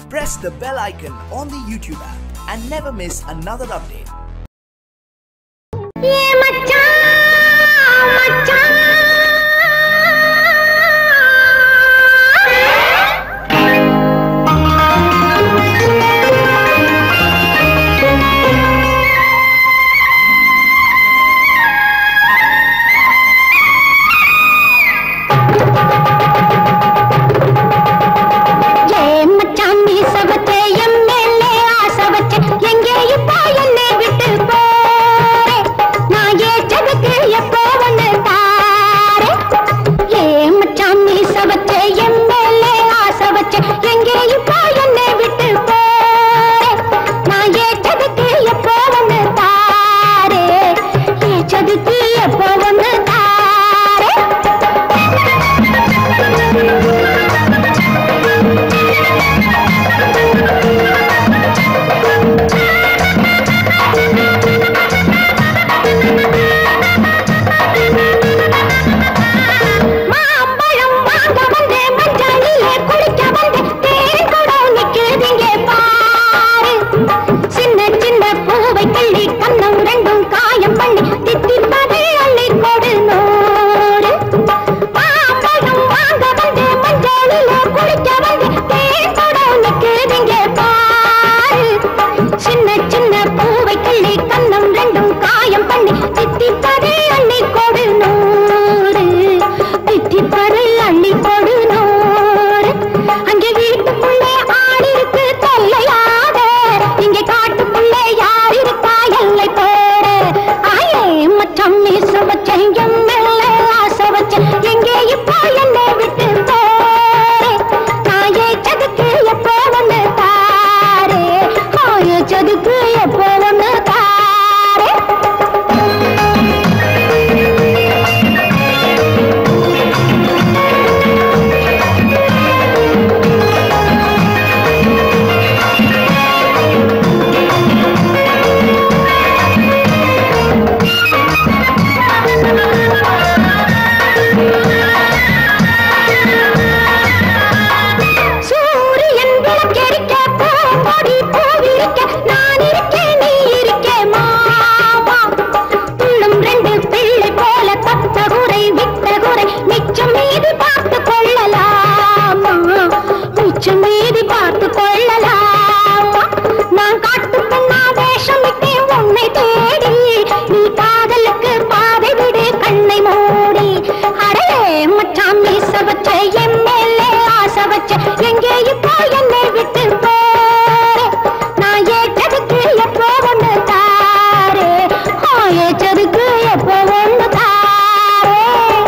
press the bell icon on the YouTube app and never miss another update. ஏ மச்சான் மச்சான் ஏ மச்சான் நீ சவச்சே MLA ஆசை வச்சே எங்கே இப்போ என்னை விட்டு போறே நான் ஏச்சதுக்கு எப்போ வந்து தாரே ஏ மச்சான் நீ சவச்சே எம்எல்ஏ ஆசை வச்சே எங்கே இப்போ என்னை விட்டு போறே நான் ஏச்சதுக்கு எப்போ வந்து தாரே ஏச்சதுக்கு எப்போ வந்து தாரே மாம்பழம் வாங்க வந்து மஞ்சளிலே குளிக்க வந்து தேன் குடம் நிக்குதுங்க பாரு சின்ன சின்ன பூவை கிள்ளி கண்ணம் ரெண்டும் காயம் பண்ணி தித்திப்பதை அள்ளி கொடு நூறு மாம்பழம் வாங்க வந்து மஞ்சளிலே குளிக்க வந்து தேன் குடம் நிக்குதுங்க பாரு சின்ன சின்ன பூவை கிள்ளி கண்ணம் ரெண்டும் காயம் பண்ணி தித்திப்பதை அள்ளி கொடு நூறு தித்திப்பதை அள்ளி கொடு நூறு அங்கே வீட்டுக்குள்ளே ஆள் இருக்கு தொல்லையாக இங்கே காட்டுக்குள்ளே யார் இருக்கா எல்லை போற ஆயே மச்சம் மீச வச்ச எம்எல்ல ஆசை வச்ச எங்கே இப்போ என்னை விட்டு போறே நான் ஏச்சதுக்கு எப்போ வந்து தாரே ஏச்சதுக்கு எப்போ வந்து தாரே சூரியன் விளக்கெரிக்க பூங்கொடி பூவிரிக்க நான் இருக்கேன் நீ இருக்கே மாமா துள்ளும் ரெண்டு பிள்ளை போல தத்த குறை விட்ட குறை மிச்சம் மீது பார்த்து கொள்ளலாமா மிச்சம் மீது பார்த்து கொள்ளலாமா நான் காட்டு பொண்ணா வேஷம் விட்டேன் உன்னை தேடி நீ காதலுக்கு பாதை விடு கண்ணை மூடி அடே மச்சான் மீச வச்ச எம்எல்ஏ ஆசை வச்ச எங்கே இப்போ என்னை விட்டு போறே நான் ஏற்றதுக்கு எப்போ ஒன்று தாரே ஆ, ஏற்றதுக்கு எப்போ ஒன்று தாரே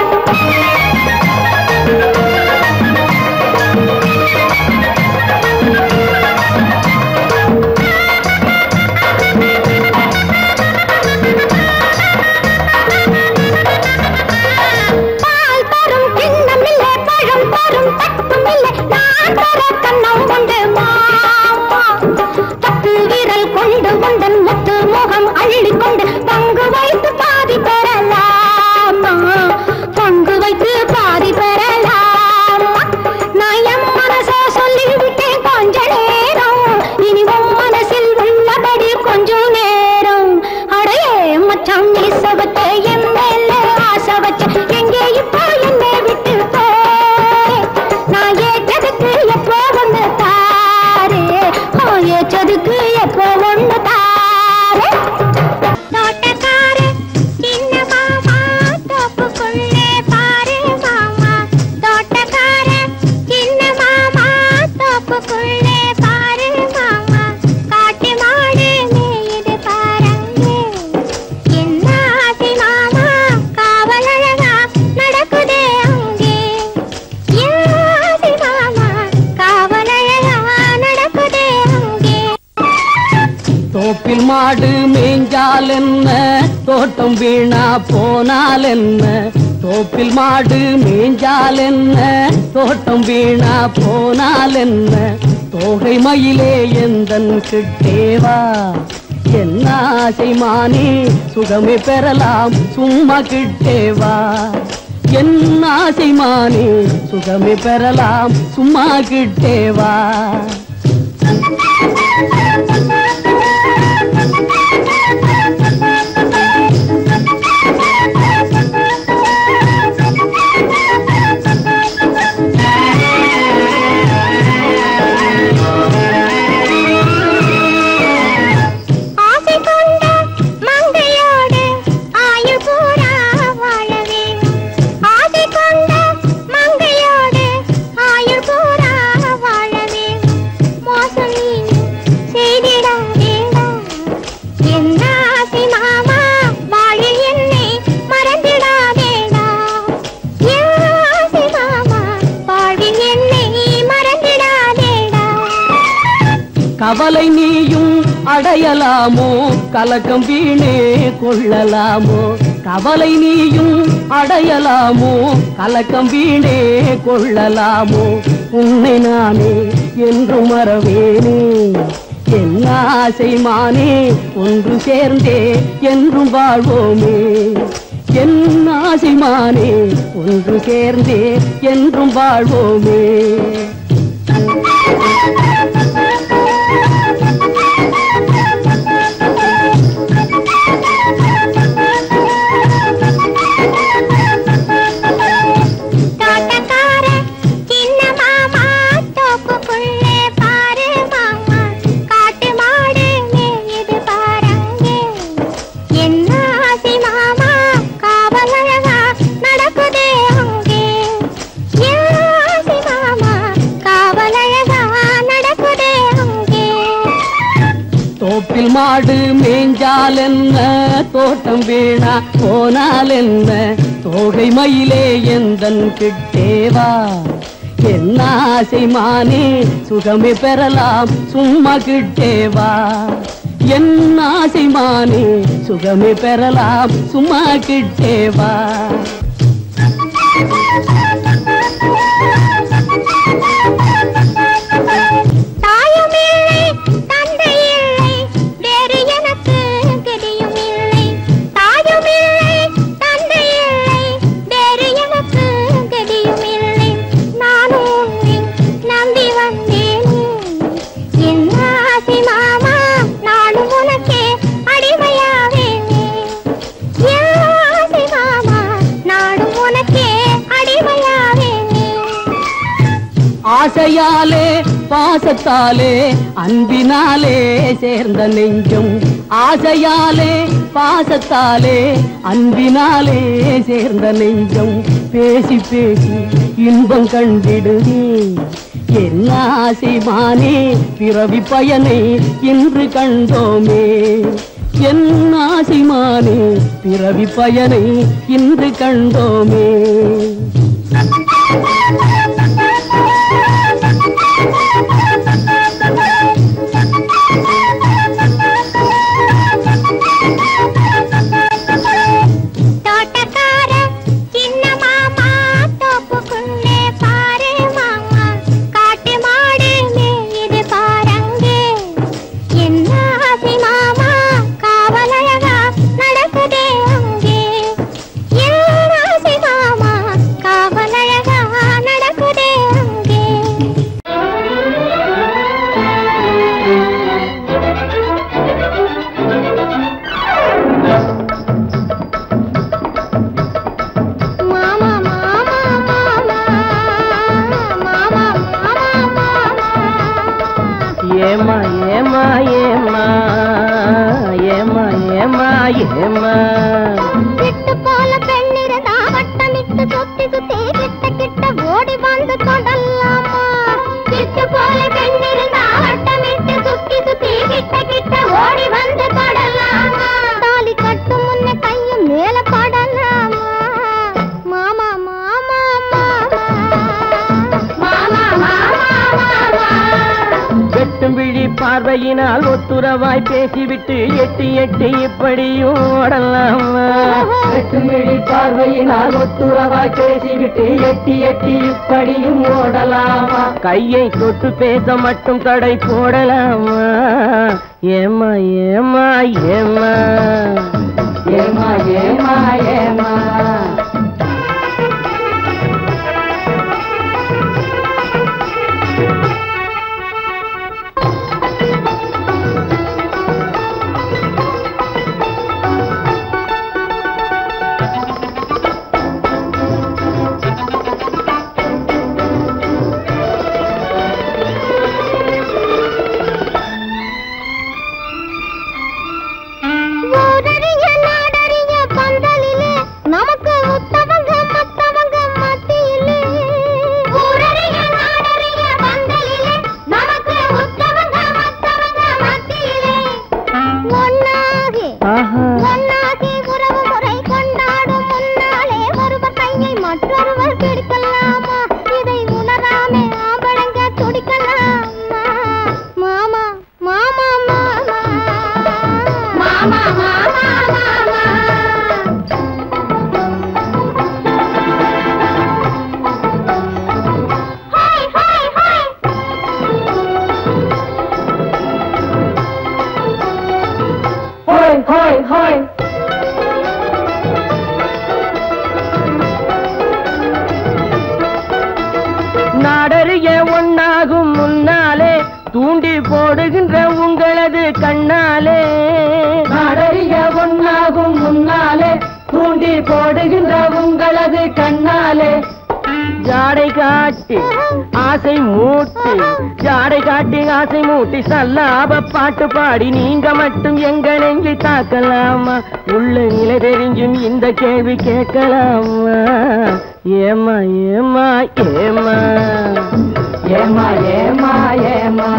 பால் தரும் கிண்ணம் இல்லை பழம் தரும் தட்டும் இல்லை நான் தர கண்ணம் உண்டு மாமா பத்து விரல் கொண்டு உந்தன் முத்து முகம் அள்ளி கொண்டு பங்கு வைத்து பாதி பெறலாமா பங்கு வைத்து பாதி பெறலாமா நான் என் மனச சொல்லிவிட்டேன் கொஞ்ச நேரம் இனி உன் மனசில் உள்ளபடி கொஞ்சம் நேரம் அடையே மச்சான் நீ சவத்த என் மேல ஆசை வச்ச எங்கே இப்போ என்னை விட்டு போறே நான் ஏற்றதுக்கு எப்போ ஒன்று தாரே ஆ, ஏற்றதுக்கு எப்போ ஒன்று தாரே தோட்டக்காரே சின்ன மாமா தோப்புக்குள்ளே பாரு மாமா தோட்டக்காரே சின்ன மாமா தோப்புக்குள்ளே பாரு மாமா காட்டு மாடு மேயுது பாருங்க என்ன ஆசை மாமா காவலழகா நடக்குதே அங்கே என் ஆசை மாமா காவலழகா நடக்குதே அங்கே தோப்பில் மாடு மேய்ஞ்சால் என்ன தோட்டம் வீணா போனால் என்ன தோப்பில் மாடு மேய்ஞ்சால் என்ன தோட்டம் வீணா போனால் என்ன தோகை மயிலே எந்தன் கிட்டேவா என்ன ஆசை மானே சுகமே பெறலாம் சும்மா கிட்டேவா என் ஆசை மானே சுகமே பெறலாம் சும்மா கிட்டேவா கவலை நீயும் அடையலாமோ கலக்கம் வீணே கொள்ளலாமோ கவலை நீயும் அடையலாமோ கலக்கம் வீணே கொள்ளலாமோ உன்னை நானே என்று மறவேனே என் ஆசை மானே ஒன்று சேர்ந்தே என்றும் வாழ்வோமே என் ஆசை மானே ஒன்று சேர்ந்தே என்றும் வாழ்வோமே தோட்டக்கார சின்ன மாமா தோப்புக்குள்ளே பாரு மாமா காட்டு மாடு மேயுது பாருங்க என்ன ஆசை மாமா காவலழகா நடக்குதே அங்கே என் ஆசை மாமா காவலழகா நடக்குதே அங்கே தோப்பில் மாடு மேய்ஞ்சால் என்ன தோட்டம் வீணா போனால் என்ன தோகை மயிலே எந்தன் கிட்டேவா என்ன ஆசை மானே சுகமே பெறலாம் சும்மா கிட்டேவா என் ஆசை மானே சுகமே பெறலாம் சும்மா கிட்டேவா தாயும் இல்லை தந்தை இல்லை வேறு எனக்கு கதியும் இல்லை தாயும் இல்லை தந்தை இல்லை வேறு எனக்கு கதியும் இல்லை நானும் உன்னை நம்பி வந்தேன் என் ஆசை மாமா நானும் உனக்கே அடிமையாவேனே என் ஆசை மாமா நானும் உனக்கே அடிமையாவேனே ஆசையாலே பாசத்தாலே அன்பினாலே சேர்ந்த நெஞ்சம் ஆசையாலே பாசத்தாலே அன்பினாலே சேர்ந்த நெஞ்சம் பேசி பேசி இன்பம் கண்டிடுதே என்ன ஆசை மானே பிறவி பயனை இன்று கண்டோமே என் ஆசை மானே பிறவி பயனை இன்று கண்டோமே தோட்டக்கார சின்ன மாமா தோப்புக்குள்ளே பாரு மாமா காட்டு மாடு மேயுது பாருங்கே என்ன ஆசை மாமா காவலழகா நடக்குதே அங்கே என் ஆசை மாமா காவலழகா நடக்குதே அங்கே மாமா மாமா மாமா மாமா மாமா ஏமா ஏமா ஏமா ஏமா ஏமா ஏமா விட்டு போல பெண்ணிருந்தா வட்டமிட்டு சுத்தி சுத்தி கிட்ட கிட்ட ஓடி வந்து தொடலாமா விட்டு போல பெண்ணிருந்தா வட்டமிட்டு சுத்தி சுத்தி கிட்ட கிட்ட ஓடி வந்து தொடலாமா தாலி கட்டும் முன்ன கையும் மேல படலாமா மாமா மாமா மாமா மாமா மாமா மாமா வெட்டும் விழி பார்வையினால் ஒத்துறவாய் பேசிவிட்டு எட்டி எட்டி இப்படியும் ஓடலாமா வெட்டும் விழி பார்வையினால் ஒத்துறவாய் பேசிவிட்டு எட்டி எட்டி இப்படியும் ஓடலாமா கையை தொட்டு பேச மட்டும் தடை போடலாமா ஏமா ஏமா ஏமா ஏமா ஏமா ஏமா ஊரறிய நாடறிய பந்தலிலே நமக்கு ஹோய் நாடறிய ஒன்னாகும் முன்னாலே தூண்டி போடுகின்ற உங்களது கண்ணாலே நாடறிய ஒன்னாகும் முன்னாலே தூண்டி போடுகின்ற உங்களது கண்ணாலே ஜாடை காட்டி ஆசை மூட்டி ஜாடை காட்டி ஆசை மூட்டி சல்லாப பாட்டு பாடி நீங்க மட்டும் எங்க நெஞ்சை தாக்கலாமா உள்ள நிலை தெரிஞ்சும் இந்த கேள்வி கேட்கலாமா ஏமா ஏமா ஏமா ஏமா ஏமா ஏமா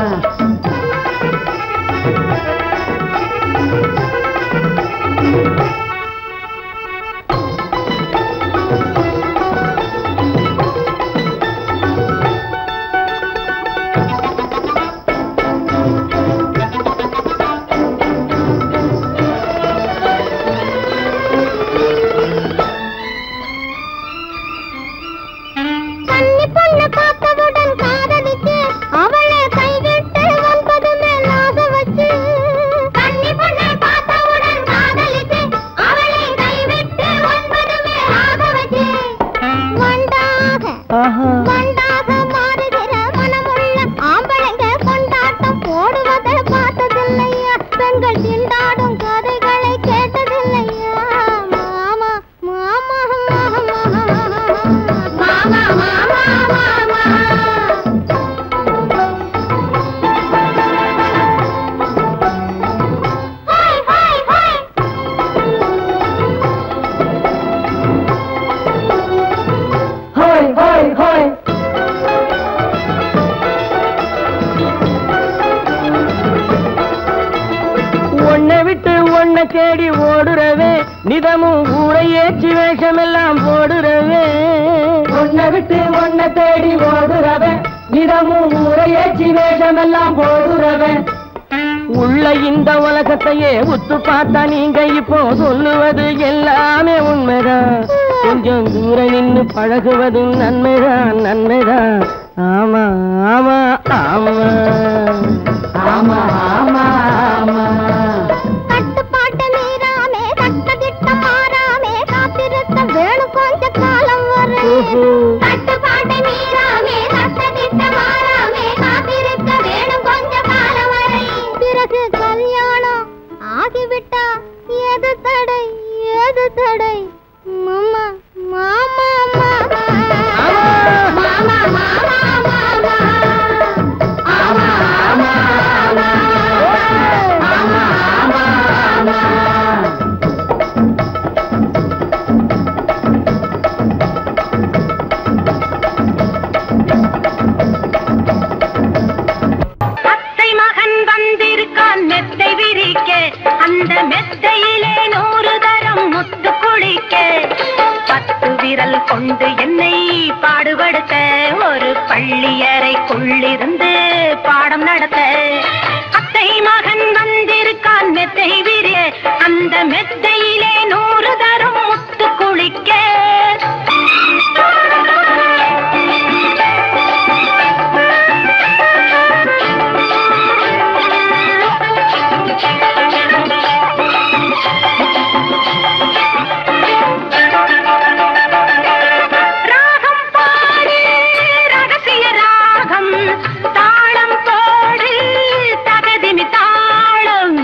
கன்னி பொண்ணு பார்த்தவுடன் காதலிச்சு அவளை கைவிட்டு ஒன்பது மேல் ஆசை வச்சு கன்னி பொண்ணு பார்த்தவுடன் காதலிச்சு அவளை கைவிட்டு ஒன்பது மேல் ஆசை வச்சு வண்டாக ஆஹா வண்டாக மாறுகிற மனமுள்ள ஆம்பளைங்க கொண்டாட்டம் போடுவதை பார்த்ததில்லையா பெண்கள் திண்டாடும் கதைகளை கேட்டதில்லையா மாமா மாமா மாமா மாமா மாமா ஹாய் ஹாய் ஹாய் ஹோய் ஹோய் ஹோய் உன்னை விட்டு உன்னை தேடி ஓடுறவே நிதமும் ஊரை ஏற்றி வேஷமெல்லாம் போடுறவே உன்னை விட்டு உன்னை தேடி ஓடுறவே நிதமும் ஊரை ஏற்றி வேஷமெல்லாம் போடுறவே உள்ள இந்த உலகத்தையே உத்து பார்த்தா நீங்க இப்போ சொல்லுவது எல்லாமே உண்மைதான் கொஞ்சம் தூரம் நின்னு பழகுவதும் நன்மைதான் நன்மைதான் ஆமா ஆமா ஆமா ஆமா ஆமா ஆமா கட்டுப்பாட்டை மீறாமே சட்டதிட்டம் மாறாமே காத்திருக்க வேணும் கொஞ்ச காலம் வரை ஓஹோ. கட்டுப்பாட்டை மீறாமே சட்டதிட்டம் மாறாமே காத்திருக்க வேணும் கொஞ்ச காலம் வரை பிறகு கல்யாணம் ஆகிவிட்டா ஏது தடை ஏது தடை மாமா மாமா மாமா மாமா மாமா மாமா ஆமா ஆமா ஆமா ஆமா ஆமா ஆமா அத்தை மகன் வந்திருக்கான் மெத்தை விரிக்க அந்த மெத்தையிலே நூறு தரம் முத்து குளிக்க பத்து விரல் கொண்டு என்னை பாடுபடுத்த ஒரு பள்ளியறைக்குள்ளிருந்து பாடம் நடத்த அத்தை மகன் வந்திருக்கான் மெத்தை விரிய அந்த மெத்தையிலே நூறு தரம் முத்து குளிக்க ராகம் பாடு ரகசிய ராகம் தாளம் போடு தகதிமி தாளம்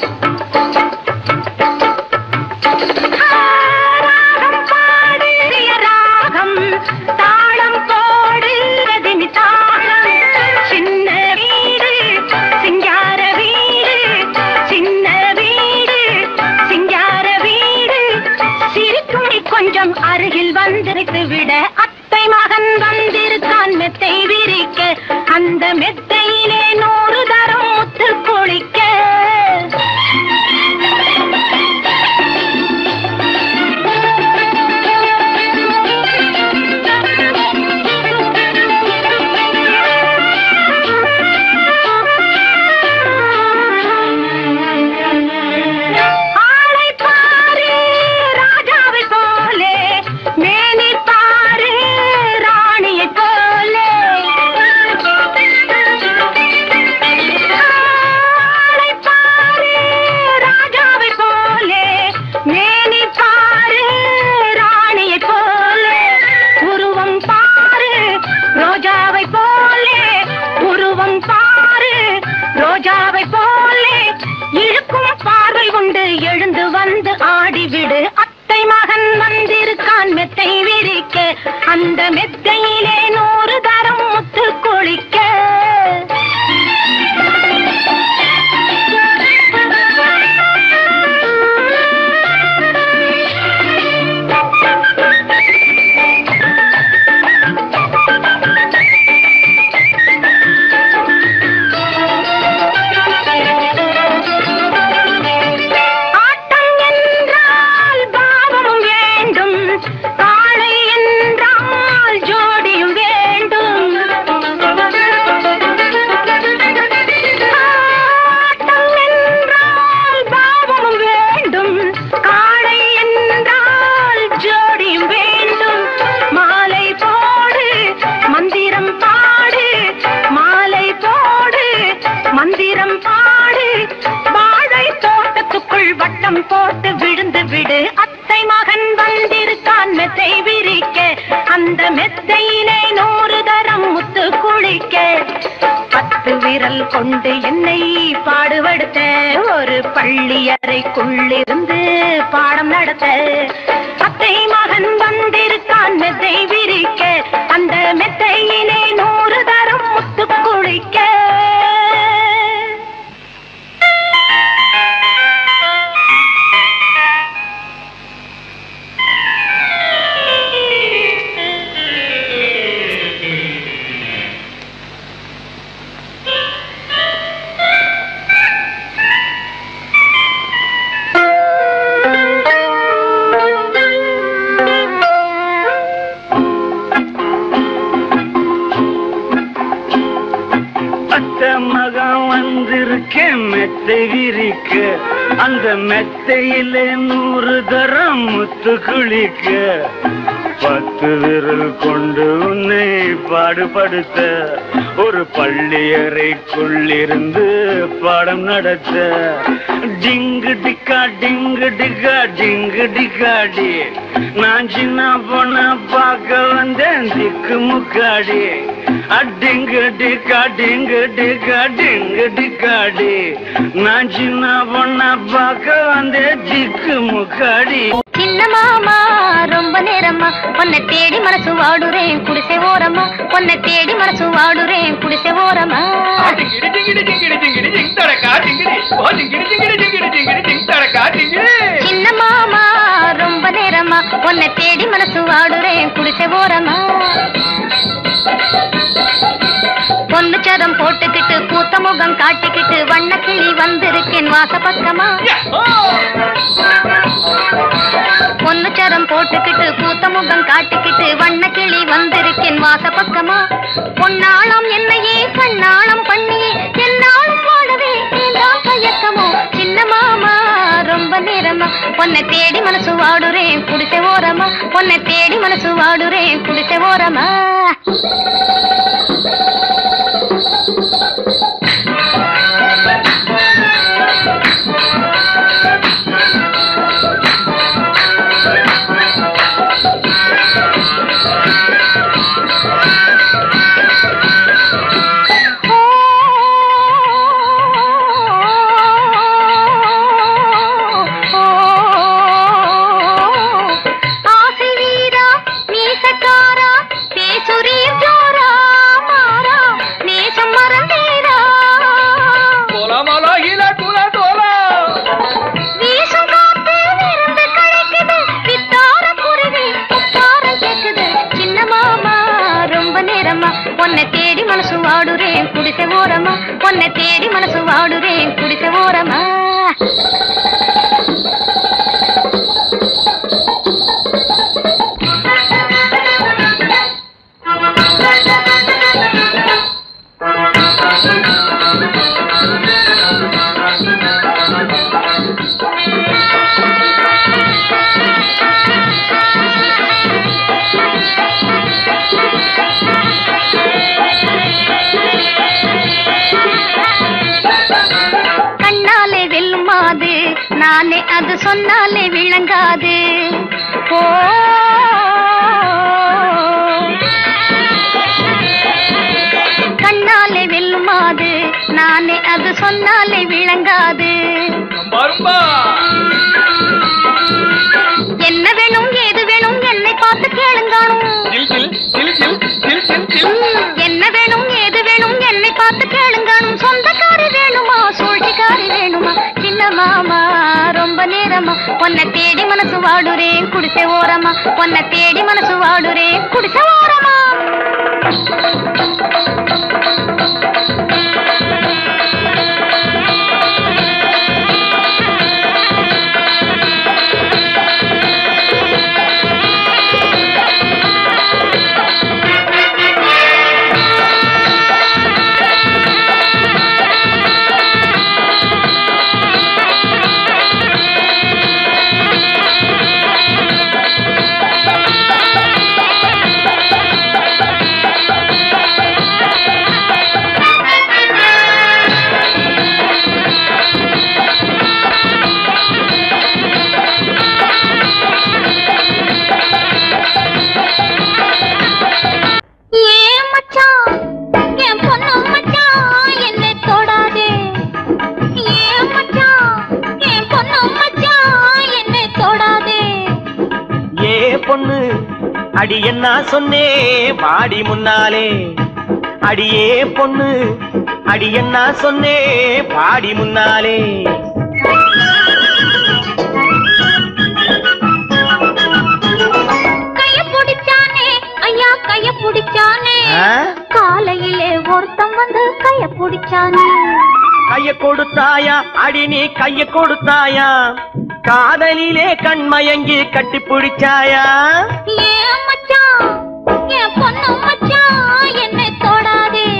ஆ, ராகம் பாடு ராகம் தாளம் போடு தகதிமி தாளம் சின்ன வீடு சிங்கார வீடு சின்ன வீடு சிங்கார வீடு சிரிக்கும் நீ கொஞ்சம் அருகில் வந்திருத்து விட அத்தை மகன் வந்திருக்கான் மெத்தை விரிக்க அந்த மெத்தையிலே நூறு தரம் முத்து குளிக்க ஆளை பாரு ராஜாவை போலே மேனி பாரு ராணியை போலே ஆளை எழுந்து வந்து ஆடிவிடு அத்தை மகன் வந்திருக்கான் மெத்தை விரிக்க அந்த மெத்தையிலே நூறு தரம் முத்து குளிக்க ஆட்டம் என்றால் பாவமும் வேண்டும் காளை என்றால் ஜோடியும் வேண்டும் ஆட்டம் என்றால் பாவமும் வேண்டும் காளை என்றால் ஜோடியும் வேண்டும் மாலை போடு மந்திரம் பாடு மாலை போடு மந்திரம் பாடு வாழை தோட்டத்துக்குள் வட்டம் போட்டு விழுந்து விடு அத்தை மகன் வந்திருக்கான் மெத்தை விரிக்க அந்த மெத்தையிலே நூறு தரம் முத்து குளிக்க பத்து விரல் கொண்டு என்னை பாடுபடுத்த ஒரு பள்ளி அறைக்குள்ளிருந்து பாடம் நடத்த அத்தை மகன் வந்திருக்கான் மெத்தை விரிக்க அந்த மெத்தையிலே நூறு தரம் முத்து குளிக்க அத்தை மகன் வந்திருக்கேன் மெத்தை விரிக்க அந்த மெத்தையிலே நூறு தரம் முத்து குளிக்க பத்து விரல் கொண்டு உன்னை பாடுபடுத்த ஒரு பள்ளியறைக்குள்ளிருந்து பாடம் நடத்த டிங்கு டிக்கா டிங்கு டிக்கா டிங்கு டிக்காடி நான் சின்ன பொண்ண பார்க்க வந்தேன் திக்கு முக்காடி அடிங்கு டிக்கா டிங்கு டிக்கா டிங்கு டிக்காடி நான் சின்ன பொண்ண பார்க்க வந்தேன் திக்கு முக்காடி சின்ன மாமா ரொம்ப நேரமா உன்னை தேடி மனசு வாடுறேன் குடிசை ஓரமா உன்னை தேடி மனசு வாடுறேன் குடிசை ஓரமா டிங்கிடி டிங்கிடி டிங்கிடி டிங்கிடி டிங் தடக்கா டிங்கிடி ஓ டிங்கிடி டிங்கிடி டிங்கிடி டிங்கிடி டிங் தடக்கா டிங்கிடி சின்ன மாமா ரொம்ப நேரமா உன்னை தேடி மனசு வாடுறேன் குடிசை ஓரமா பொண்ணு சரம் போட்டுக்கிட்டு பூத்த முகம் காட்டிக்கிட்டு வண்ணக்கிளி வந்திருக்கேன் வாச பக்கமா பொண்ணு சரம் போட்டுக்கிட்டு பூத்த முகம் காட்டிக்கிட்டு வண்ணக்கிளி வந்திருக்கேன் வாச பக்கமா பொன்னாளம் என்னையே கண்ணாளம் பண்ணியே என்னாலும் வாழவே நீதான் தயக்கமோ சின்ன மாமா ரொம்ப நேரமா உன்னை தேடி மனசு வாடுறேன் குடிசை ஓரமா உன்னை தேடி மனசு வாடுறேன் குடிசை ஓரமா ஆசை வீரா மீசக்காரா பேசுறீர் ஜோரா மாறா நேசம் மறந்தேரா தோலா மாலா ஈல தூளா தோலா வீசும் காத்து விருந்து கழிக்குது பித்தார குருவி உத்தாரம் கேக்குது சின்ன மாமா ரொம்ப நேரமா உன்னை தேடி மனசு வாடுறேன் குடிசை ஓரமா உன்னை தேடி மனசு வாடுறேன் குடிசை ஓரமா கண்ணாலே வெல்லும் மாது நானே அது சொன்னாலே விளங்காது ஓ கண்ணாலே வெல்லும் மாது நானே அது சொன்னாலே விளங்காது ரொம்ப ரொம்ப என்ன வேணும் ஏது வேணும் என்னை பார்த்து கேளுங்கானும் ஜில் ஜில் ஜில் ஜில் ஜில் ஜில் ஜில் என்ன வேணும் ஏது வேணும் என்னை பார்த்து கேளுங்கானும் சொந்தக்காரி வேணுமா சூழ்ச்சிக்காரி வேணுமா சின்ன மாமா ரொம்ப நேரமா உன்னை தேடி மனசு வாடுறேன் குடிசை ஓரமா உன்னை தேடி மனசு வாடுறேன் குடிசை ஓரமா ஏன் மச்சான் என் பொண்ணு மச்சான் என்னை தொடாதே ஏன் மச்சான் என் பொண்ணு மச்சான் என்னை தொடாதே ஏ பொண்ணு அடி என்ன சொன்னே வாடி முன்னாலே அடியே பொண்ணு அடி என்ன சொன்னே பாடி முன்னாலே கைய பிடிச்சானே ஐயா கைய பிடிச்சானே ஆ? காலையிலே ஒருத்தன் வந்து கைய பிடிச்சானே கைய கொடுத்தாயா அடி நீ கைய கொடுத்தாயா காதலிலே கண்மயங்கி கட்டி பிடிச்சாயா ஏன் மச்சான் என் பொண்ணு மச்சான் என்னை தொடாதே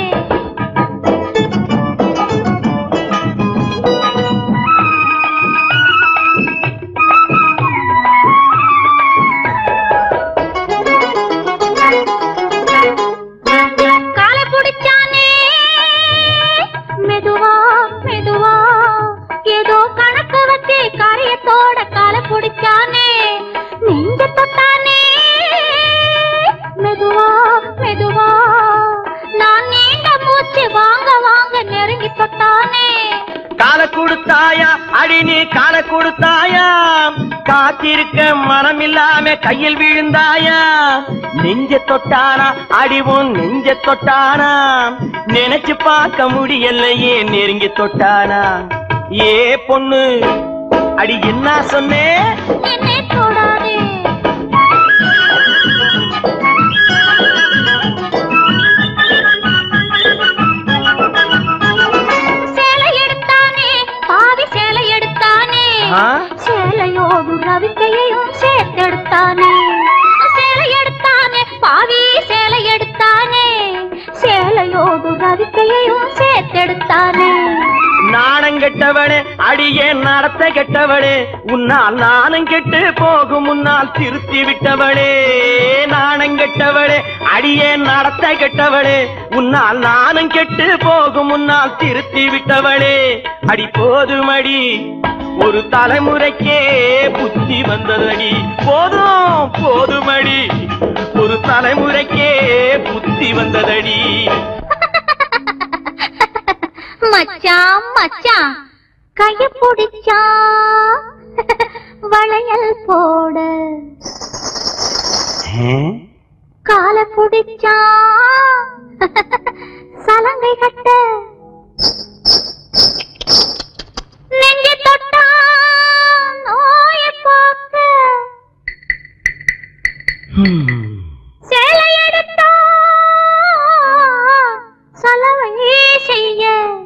காலை பிடிச்சானே மெதுவா மெதுவா ஏதோ கணக்கு வச்சு காரியத்தோட காலை பிடிச்சானே நெஞ்ச தொட்டானே மெதுவா மெதுவா நான் நீண்ட மூச்சு வாங்க வாங்க நெருங்கி தொட்டானே கால கொடுத்தாயா அடி நீ கால கொடுத்தாயா காத்திருக்க மனம் இல்லாம கையில் விழுந்தாயா நெஞ்ச தொட்டானா அடிவும் நெஞ்ச தொட்டானா நினைச்சு பார்க்க முடியலையே நெருங்கி தொட்டானா ஏ பொண்ணு அடி என்ன சொன்னே என்னை தொடாதே சேலை எடுத்தானே பாவி சேலை எடுத்தானே ஆ? சேலையோடு ரவிக்கையையும் சேர்த்தெடுத்தானே சேலை எடுத்தானே பாவி சேலை எடுத்தானே சேலையோடு ரவிக்கையையும் சேர்த்தெடுத்தானே நாணம் கெட்டவளே அடியே நடத்த கெட்டவளே உன்னால் நாணம் கெட்டு போகும் முன்னால் திருத்தி விட்டவளே நாணம் கெட்டவளே அடியே நடத்த கெட்டவளே உன்னால் நாணம் கெட்டு போகும் முன்னால் திருத்தி விட்டவளே அடி போதுமடி ஒரு தலைமுறைக்கே புத்தி வந்ததடி போதும் போதுமடி ஒரு தலைமுறைக்கே புத்தி வந்ததடி மச்சான் மச்சான் கைய பிடிச்சா வளையல் போட கால பிடிச்சா சலங்கை கட்ட நெஞ்சு தொட்டா நோய போக்க சேலை எடுத்தா சலவை செய்ய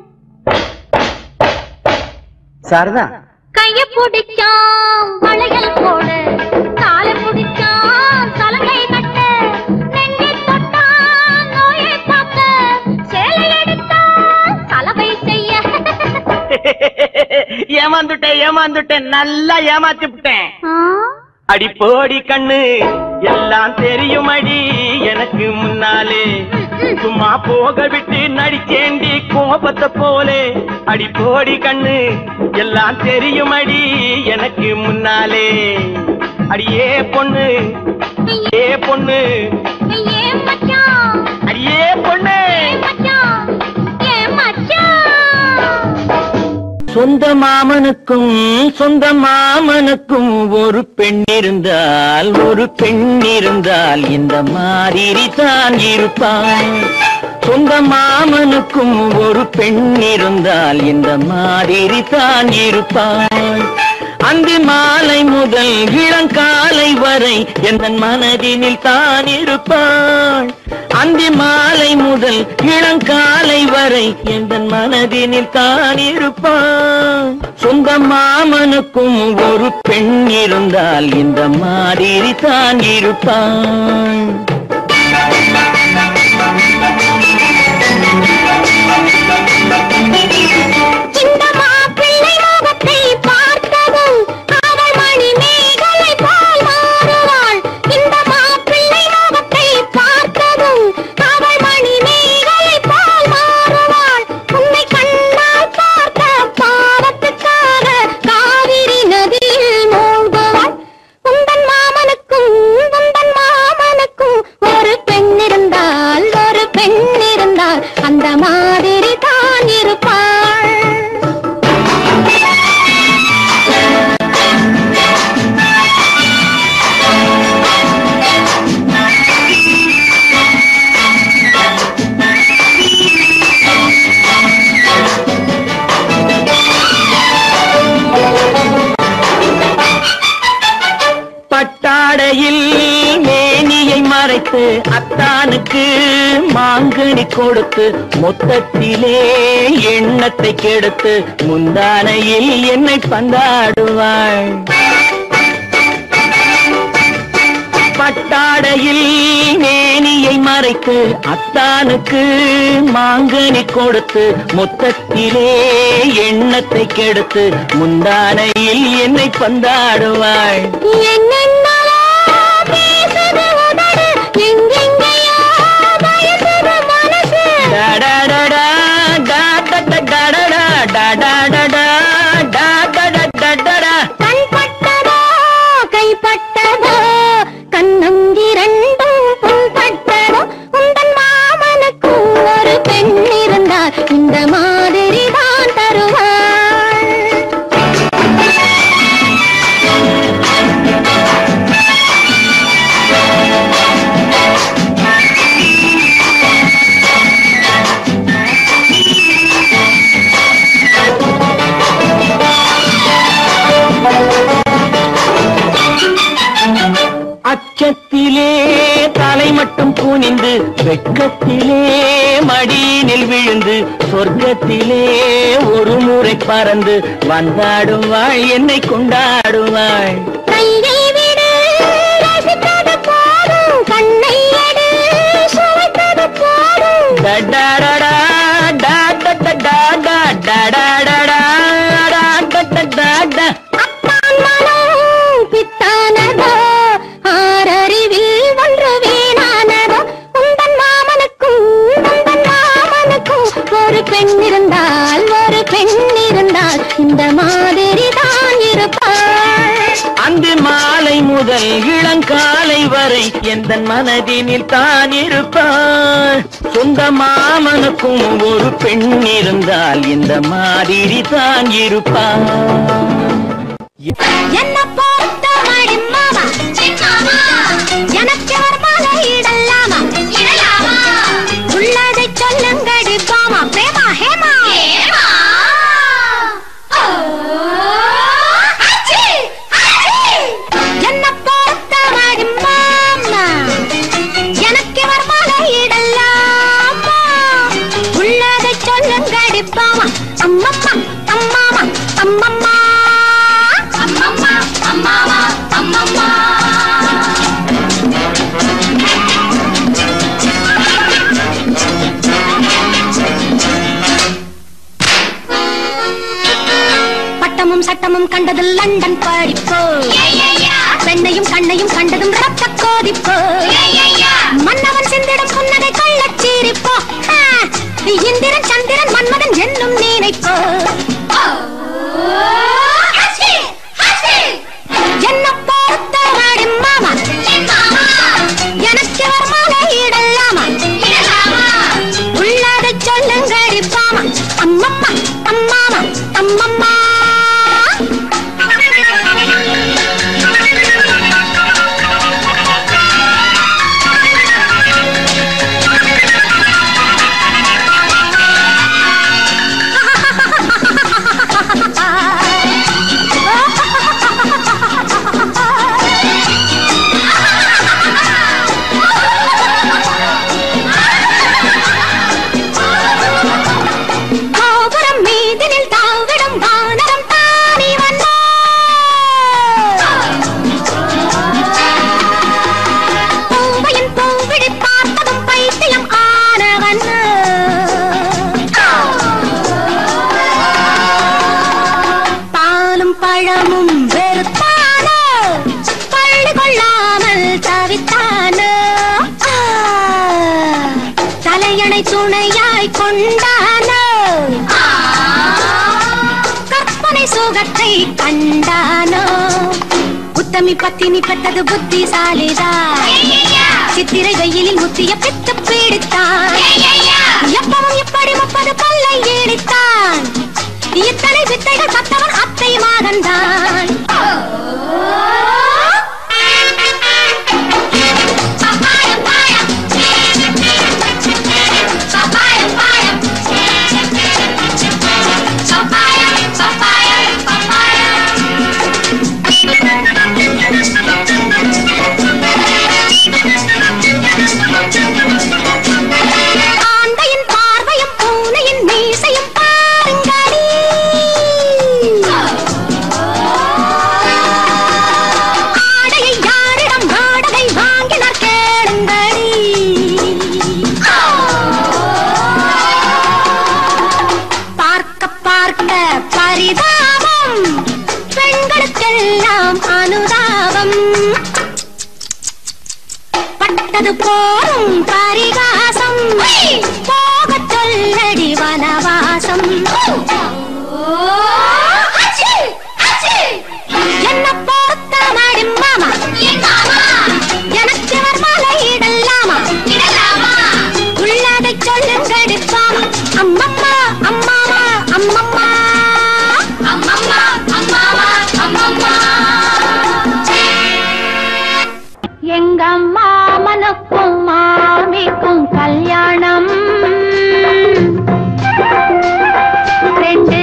சாரதா கைய பிடிச்சான் வளையல் போட கால பிடிச்சான் சலங்கை கட்ட நெஞ்சை தொட்டான் நோயை தாக்க சேலை எடுத்தான் சலவை செய்ய ஏமாந்துட்டேன் ஏமாந்துட்டேன் நல்லா ஏமாத்தி விட்டேன் ஆ? அடி போடி கண்ணு எல்லாம் தெரியும் அடி எனக்கு முன்னாலே சும்மா போக விட்டு நடிச்சேண்டி கோபத்தை போலே அடி போடி கண்ணு எல்லாம் தெரியும் அடி எனக்கு முன்னாலே அடியே பொண்ணு ஏ பொண்ணு ஏன் மச்சான் அடியே பொண்ணு ஏன் மச்சான் ஏன் மச்சான் சொந்த மாமனுக்கும் சொந்த மாமனுக்கும் ஒரு பெண் இருந்தால் ஒரு பெண் இருந்தால் இந்த மாதிரி தான் இருப்பான் சொந்த மாமனுக்கும் ஒரு பெண் இருந்தால் இந்த மாதிரி தான் இருப்பான் அந்தி மாலை முதல் இளங்காலை வரை எந்த மனதினில் தான் இருப்பாள் அந்தி மாலை முதல் இளங்காலை வரை எந்த மனதினில் தான் இருப்பாள் சொந்த மாமனுக்கும் ஒரு பெண் இருந்தால் இந்த மாதிரி தான் இருப்பான் இந்த மாப்பிள்ளை முகத்தை பார்த்ததும் அவள் மணி மேகலை போல் மாறுவாள் இந்த மாப்பிள்ளை முகத்தை பார்த்ததும் அவள் மணி மேகலை போல் மாறுவாள் உன்னை கண்ணால் பார்த்த பாவத்துக்காக காவிரி நதியில் மூழ்குவாள் உந்தன் மாமனுக்கும் உந்தன் மாமனுக்கும் ஒரு பெண் இருந்தால் ஒரு பெண் இருந்தால் அந்த மாதிரி தான் இருப்பாள் பட்டாடையில் மேனியை மறைத்து அத்தானுக்கு மாங்கனி கொடுத்து மொத்தத்திலே எண்ணத்தை கெடுத்து முந்தானையில் என்னை பந்தாடுவாள் பட்டாடையில் மேனியை மறைத்து அத்தானுக்கு மாங்கனி கொடுத்து மொத்தத்திலே எண்ணத்தை கெடுத்து முந்தானையில் என்னை பந்தாடுவாள் என்னென்னவோ பேசுது உதடு, எங்கெங்கேயோ பயசுது மனசு. டடடடா, டடடடடடா, டடடடா, டடடடடடா. கண்பட்டதோ, கைப்பட்டதோ, கண்ணம் இரண்டும் புண்பட்டதோ, உந்தன் மாமனுக்கும் ஒரு பெண் இருந்தால் இந்த மாதிரி தான் தருவாள் அச்சத்திலே தலை மட்டும் குனிந்து வெட்கத்திலே மடியினில் விழுந்து சொர்க்கத்திலே ஒரு முறை பறந்து வந்தாடுவாள் என்னை கொண்டாடுவாள் கையை விடு ரசித்தது போதும் கண்ணை எடு சுவைத்தது போதும் டடடடா, டடடடடா, டடடடடா, டடடடடா. அத்தான் மனம் பித்தானதோ ஆறறிவில் ஒன்று வீணானதோ உந்தன் மாமனுக்கும் உந்தன் மாமனுக்கும் ஒரு பெண் இருந்தால் ஒரு பெண் இருந்தால் இந்த மாதிரி தான் இருப்பாள் அந்த மாலை முதல் இளங்காலை வரை எந்த மனதினில் தான் இருப்பாள் சொந்த மாமனுக்கும் ஒரு பெண் இருந்தால் இந்த மாதிரி தான் இருப்பாள் என்ன பொறுத்த மடி மாமா எனக்கு ஒரு மாலை இடலாமா உள்ளதை சொல்லுங்கடி பாமா பிரேமா ஹேமா என்ன பொறுத்த மடி மாமா எனக்கு ஒரு மாலை இடலாமா உள்ளதை சொல்லுங்கடி பாமா அம்மம்மா அம்மாமா அம்மம்மா அம்மம்மா அம்மாமா அம்மம்மா பட்டமும் சட்டமும் கண்டது லண்டன் படிப்பு பெண்ணையும் கண்ணையும் கண்டதும் ரத்த கோதிப்பு மன்னவன் சிந்திடும் புன்னகை கள்ளச்சீரிப்போ ஆ, இந்திரன் சந்திரன் மன்மதன் என்னும் நினைப்போ என்ன பொறுத்த வாடி மாமா எனக்கு ஒரு மாலை இடலாமா உள்ளதை சொல்லுங்கடி பாமா அம்மம்மா அம்மாமா அம்மம்மா உத்தமி பத்தினி பெற்றது புத்திசாலிதான் சித்திரை வெயிலில் முத்திய பித்து பீடித்தான் எப்பவும் இப்படி முப்பது பல்லை ஈடித்தான் இத்தனை வித்தைகள் கத்தவன் அத்தை மகன்தான் ஆந்தையின் பார்வையும் பூனையின் மீசையும் பாருங்கடி ஆடையை யாரிடம் வாடகை வாங்கினார் கேளுங்கடி பார்க்க பார்க்க பரிதாபம் பெண்களுக்கெல்லாம் அனுதாபம் பட்டது போரும் பரிகாசம் போகச் சொல்லடி வனவாசம் என்ன பொறுத்த மாடி மாமா எனக்கு அவர் மாலை இடலாமா உள்ளதை சொல்லுங்கடி சுவாமி அம்மம்மா அம்மாவா அம்மம்மா அம்மம்மா அம்மாவா அம்மம்மா எங்க மாமனுக்கும் மாமிக்கும் கல்யாணம் ரெண்டு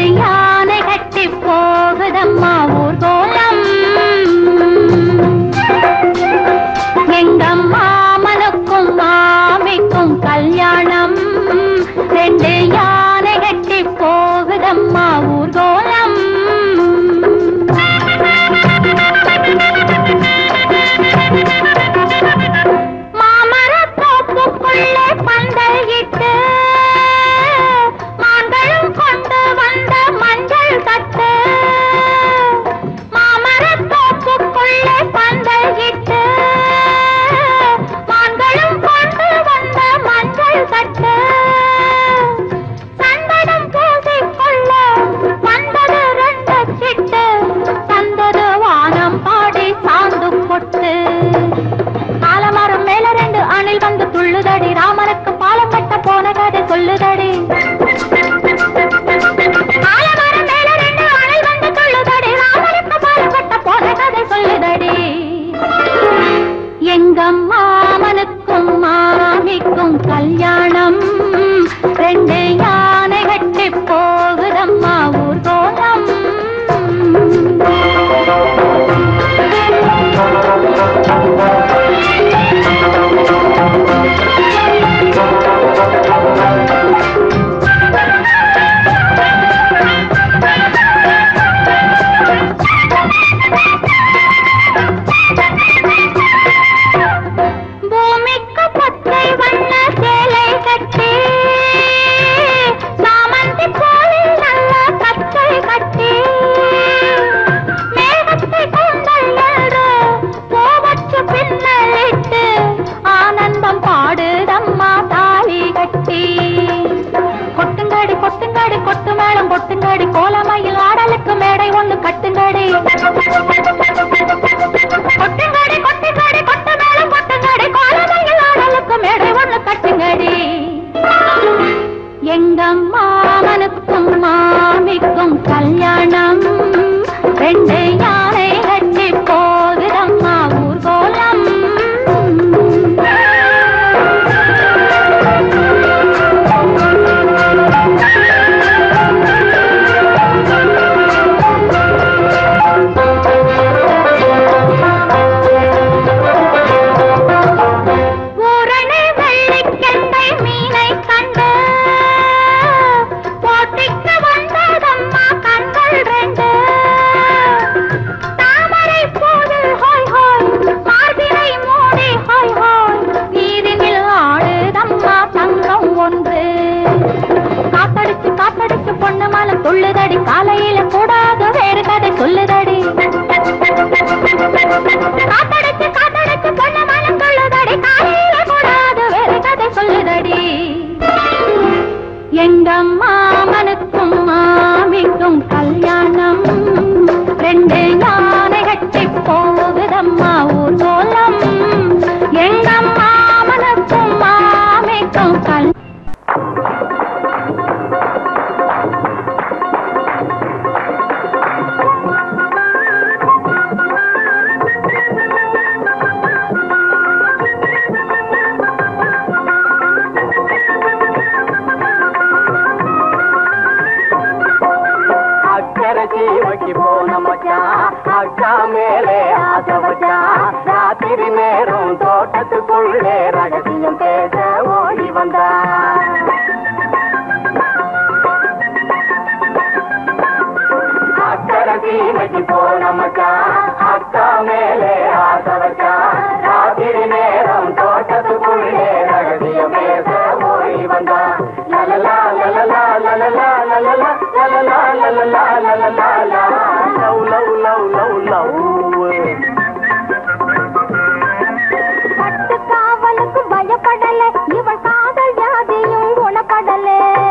சீமைக்கு போன மச்சான் அக்கா மேலே ஆசை வச்சான் ராத்திரி நேரம் தோட்டத்துக்குள்ளே ரகசியம் பேச ஓடி வந்தான் அக்கறை சீமைக்கு போன மச்சான் அக்கா மேலே ஆசை வச்சான் ராத்திரி நேரம் தோட்டத்துக்குள்ளே ரகசியம் பேச ஓடி வந்தான் லலலா லலலா லலலா லலலா லலலா லலலா லலலா love love love love love பட்டு காவலுக்கு பயப்படல இவள் காதல் ஜாதியும் குணப்படல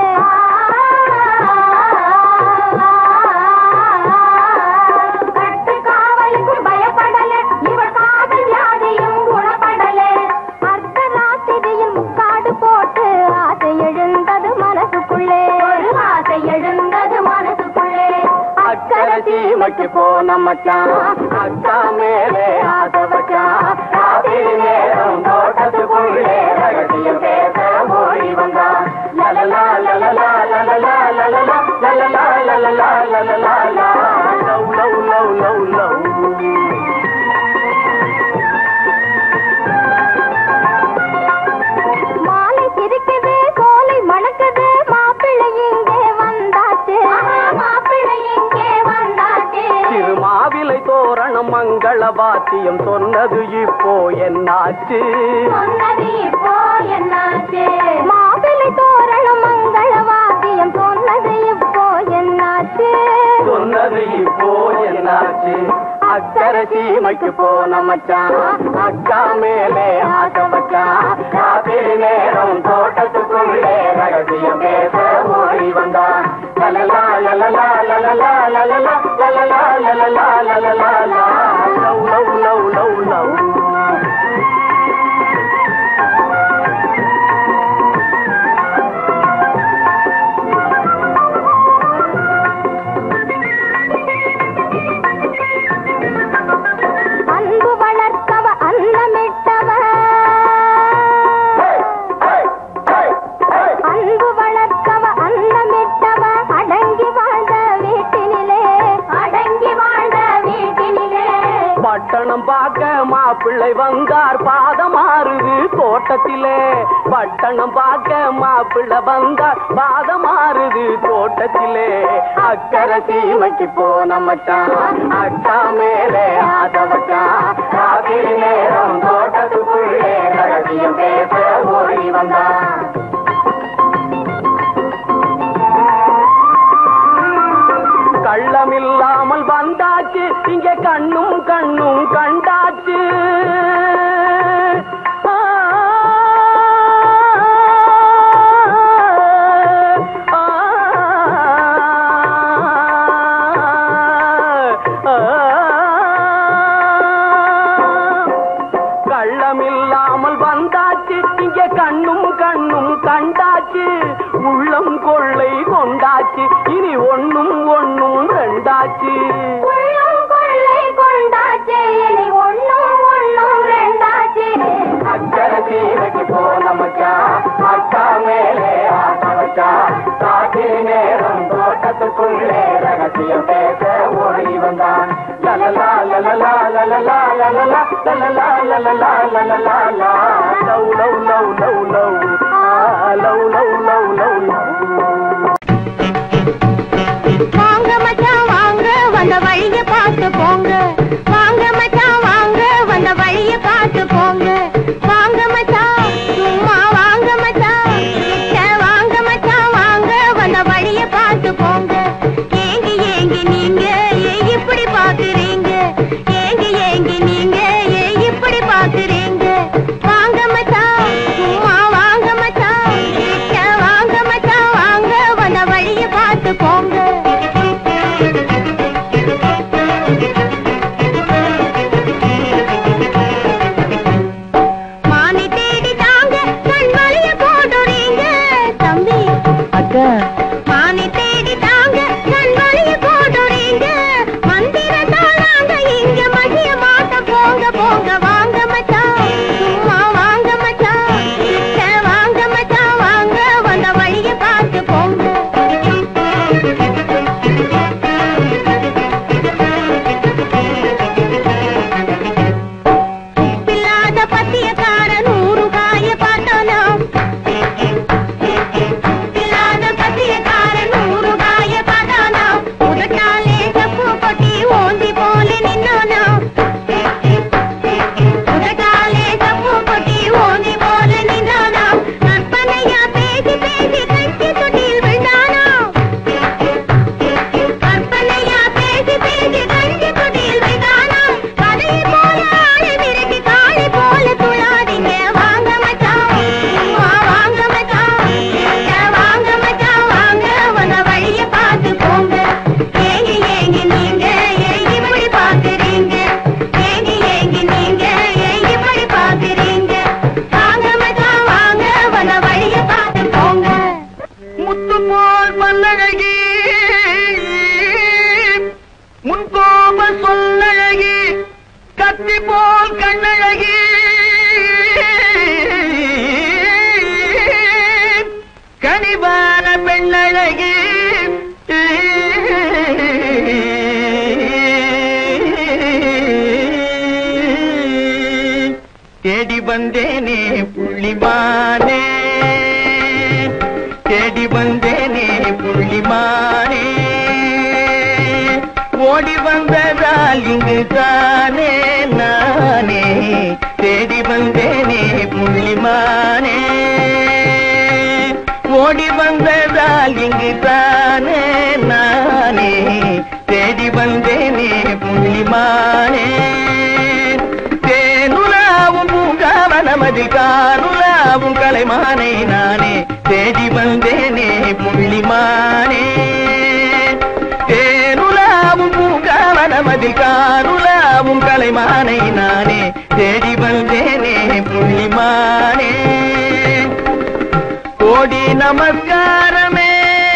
பட்டு காவலுக்கு பயப்படல இவள் காதல் ஜாதியும் குணப்படல அர்த்த ராத்திரியில் முக்காடு போட்டு ஆசை எழுந்தது மனசுக்குள்ளே ஒரு ஆசை எழுந்தது மனசுக்குள்ளே அக்கறை சீமைக்கு போன மச்சான் அக்கா மேலே ஆசை வச்சான் ராத்திரி நேரம் தோட்டத்துக்குள்ளே ரகசியம் பேச ஓடி வந்தான் லலலா லலலா லலலா லலலா லலலா லலலா லலலா love love love love love மாலை சிரிக்குது கோலை மணக்குது மாப்பிள்ளை இங்கே வந்தாச்சு மாப்பிள்ளை இங்கே வந்தாச்சு திருமாவிலை தோரணம் மங்கள பாத்தியம் சொன்னது இப்போ என்னாச்சு சொன்னது இப்போ என்னாச்சு மாப்பிள்ளை தோரணம் மங்கள வாத்தியம் சொன்னது இப்போ என்னாச்சு சொன்னது இப்போ என்னாச்சு அக்கறை சீமைக்கு போன மச்சான் அக்கா மேலே ஆசை வச்சான் ராத்திரி நேரம் தோட்டத்துக்குள்ளே ரகசியம் பேச ஓடி வந்தான் லலலா லலலா லலலா லலலா லலலா லலலா லலலா love love love love love அன்பு வளர்த்தவ அன்னமிட்டவ அன்பு வளர்த்தவ அன்னமிட்டவ அடங்கி வாழ்ந்த வீட்டினிலே அடங்கி வாழ்ந்த வீட்டினிலே பட்டணம் பார்க்க மாப்பிள்ளை வந்தார் பாதம் மாறுது தோட்டத்திலே பட்டணம் பார்க்க மாப்பிள்ளை வந்தார் பாதம் மாறுது தோட்டத்திலே அக்கறை சீமைக்கு போன மச்சான் அக்கா மேலே ஆசை வச்சான் ராத்திரி நேரம் தோட்டத்துக்குள்ளே ரகசியம் பேச ஓடி வந்தான் கள்ளமில்லாமல் வந்தாச்சு இங்க கண்ணும் கண்ணும் கண்டாச்சு ஆ, ஆ, ஆ. கள்ளமில்லாமல் வந்தாச்சு இங்க கண்ணும் கண்ணும் கண்டாச்சு உள்ளம் கொள்ளை கொண்டாச்சு இனி ஒண்ணும் ஒண்ணும் ரெண்டாச்சு உள்ளம் கொள்ளை கொண்டாச்சு இனி ஒண்ணும் ஒண்ணும் ரெண்டாச்சு அக்கறை சீமைக்கு போன மச்சான் அக்கா மேலே ஆசை வச்சான் காட்டில் நேரம் தோட்டத்துக்குள்ளே ரகசியம் பேச ஓடி வந்தான் லலலா லலலா லலலா லலலா லலலா லலலா லலலா love love love love love love love love love love வாங்க மச்சான் வாங்க வந்த வழிய பார்த்து போங்க வாங்க மச்சான் வாங்க வந்த வழிய பார்த்து போங்க வாங்க மச்சான் சும்மா வாங்க மச்சான் கிட்ட வாங்க மச்சான் வாங்க வந்த வழிய பார்த்து போங்க ஏங்கி ஏங்கி நீங்க ஏன் இப்படி பாக்குறீங்க ஏங்கி ஏங்கி நீங்க ஏன் இப்படி பாக்குறீங்க வாங்க மச்சான் சும்மா வாங்க மச்சான் கிட்ட வாங்க மச்சான் வாங்க கத்தி போல் கண்ணழகி கனிவான பெண்ணழகி தேடி வந்தேனே புள்ளிமானே தேடி வந்தேனே புள்ளிமானே ஓடி வந்ததால் இங்கு தானே நானே தேடி வந்தேனே புள்ளிமானே ஓடி வந்ததால் இங்கு தானே நானே தேடி வந்தேனே புள்ளிமானே தேனுலாவும் பூங்காவனமதில் கானுலாவும் கலைமானை நானே தேடி வந்தேனே புள்ளிமானே தேனுலாவும் பூங்காவனமதில் கானுலாவும் கலைமானை நானே தேடி வந்தேனே புள்ளிமானே கோடி நமஸ்காரமே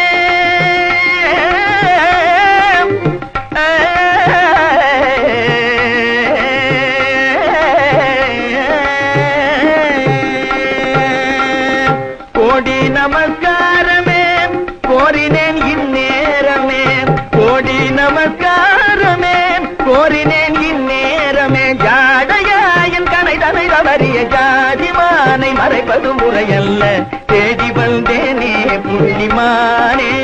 கோடி நமஸ்காரமே கோரினேன் இந்நேரமே கோடி நமஸ்காரமே கோரினேன் இந்நேரமே ஜாடையாயன் கனை தனை தவறிய ஜாதிமானை மறைப்பது முறையல்ல தேடி வந்தேனே புள்ளிமானே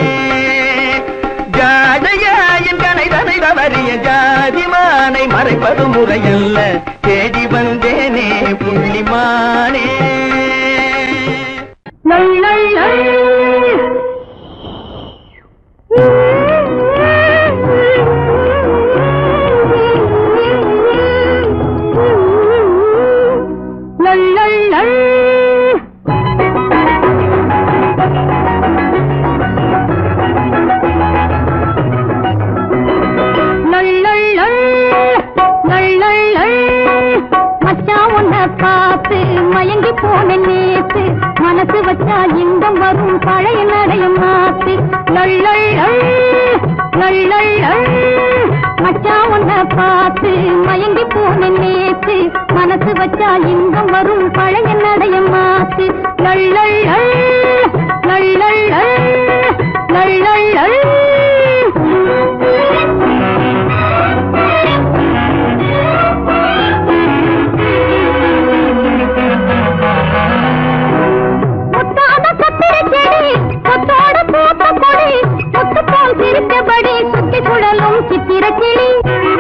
ஜாடையாயன் கனை தனை தவறிய ஜாதிமானை மறைப்பது முறையல்ல தேடி வந்தேனே புள்ளிமானே மச்சான் உன்னை பார்த்து மயங்கி போன நேத்து மனசு வச்சா இன்பம் வரும் பழைய நடையம் மாத்து லள்ளள் லள்ளள் மச்சான் உன்னை பார்த்து மயங்கி போன நேத்து மனசு வச்சா இன்பம் வரும் பழைய நடையம் மாத்து லள்ளள் லள்ளள் லள்ளள் முத்தாத கத்திரி செடி முத்தோட பூத்த கொடி முத்து போல் சிரித்தபடி சுத்தி சுழலும் சித்திர கிளி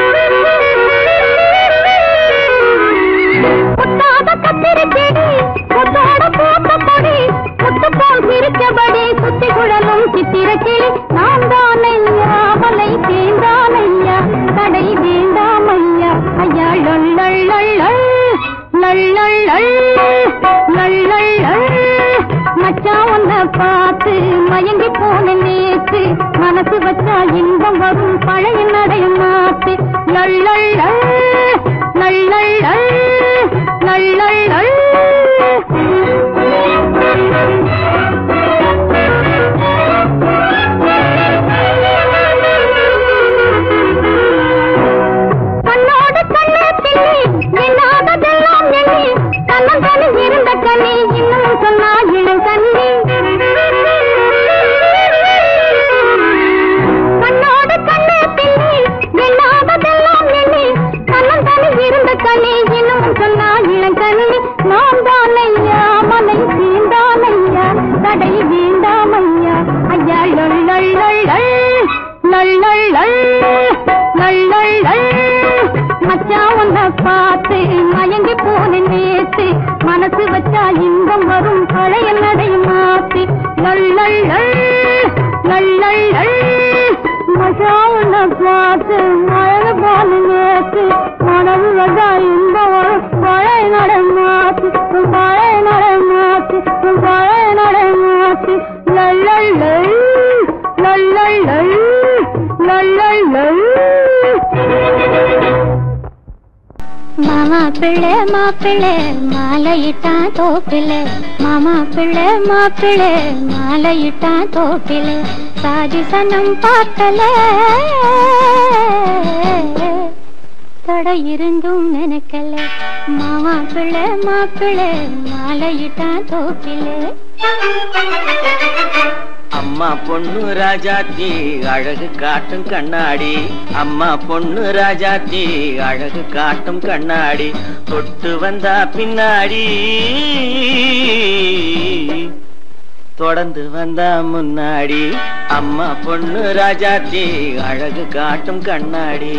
முத்தாத கத்திரி செடி முத்தோட பூத்த கொடி முத்து போல் சிரித்தபடி சுத்தி சுழலும் சித்திர கிளி நான் தான் ஐயா மலை தேர்ந்தான் ஐயா கடை வேண்டாம் ஐயா ஐயா லொள்ளள் லள்ளள் மச்சான் உன்னை பார்த்து மயங்கி போன நேத்து மனசு வச்சா இன்பம் வரும் பழைய நடைய மாத்து லள்ளள் லள்ளள் லள்ளள் கண்ணோடு கண்ணே பின்னி எண்ணாததெல்லாம் எண்ணி கண்ணந்தானே இருந்த கண்ணி இன்னும் சொன்னா இளம் கண்ணி கண்ணோடு கண்ணே பின்னி எண்ணாததெல்லாம் எண்ணி கண்ணந்தானே இருந்த கண்ணி இன்னும் சொன்னா இளம் கண்ணி நான் தான் ஐயா மலை தீந்தான் ஐயா தடை வேண்டாம் ஐயா ஐயா லொள்ளள் லள்ளள் மச்சான் உன்னை பார்த்து மயங்கி போன நேத்து மனசு வச்சா இன்பம் வரும் பழைய நடை மாத்தி லள்ளள் லள்ளள் மச்சான் உன்னை பார்த்து மழை போன நேத்து மனசு வச்சா இன்பம் வரும் பழைய நடை மாத்தி பழைய நடை மாத்தி பழைய நடை மாத்தி லள்ளள் லள்ளள் லள்ளள் மாமா பிள்ளை மாப்பிள்ளை மாலையிட்டான் தோப்பில மாமா பிள்ளை மாப்பிள்ளை மாலையிட்டான் தோப்பில சாதி சனம் பார்க்கல தடை இருந்தும் நினைக்கல மாமா பிள்ளை மாப்பிள்ளை மாலையிட்டான் தோப்பிலே அம்மா பொண்ணு ராஜாத்தி அழகு காட்டும் கண்ணாடி அம்மா பொண்ணு ராஜாத்தி அழகு காட்டும் கண்ணாடி தொட்டு வந்தா பின்னாடி தொடர்ந்து வந்தா முன்னாடி அம்மா பொண்ணு ராஜாத்தி அழகு காட்டும் கண்ணாடி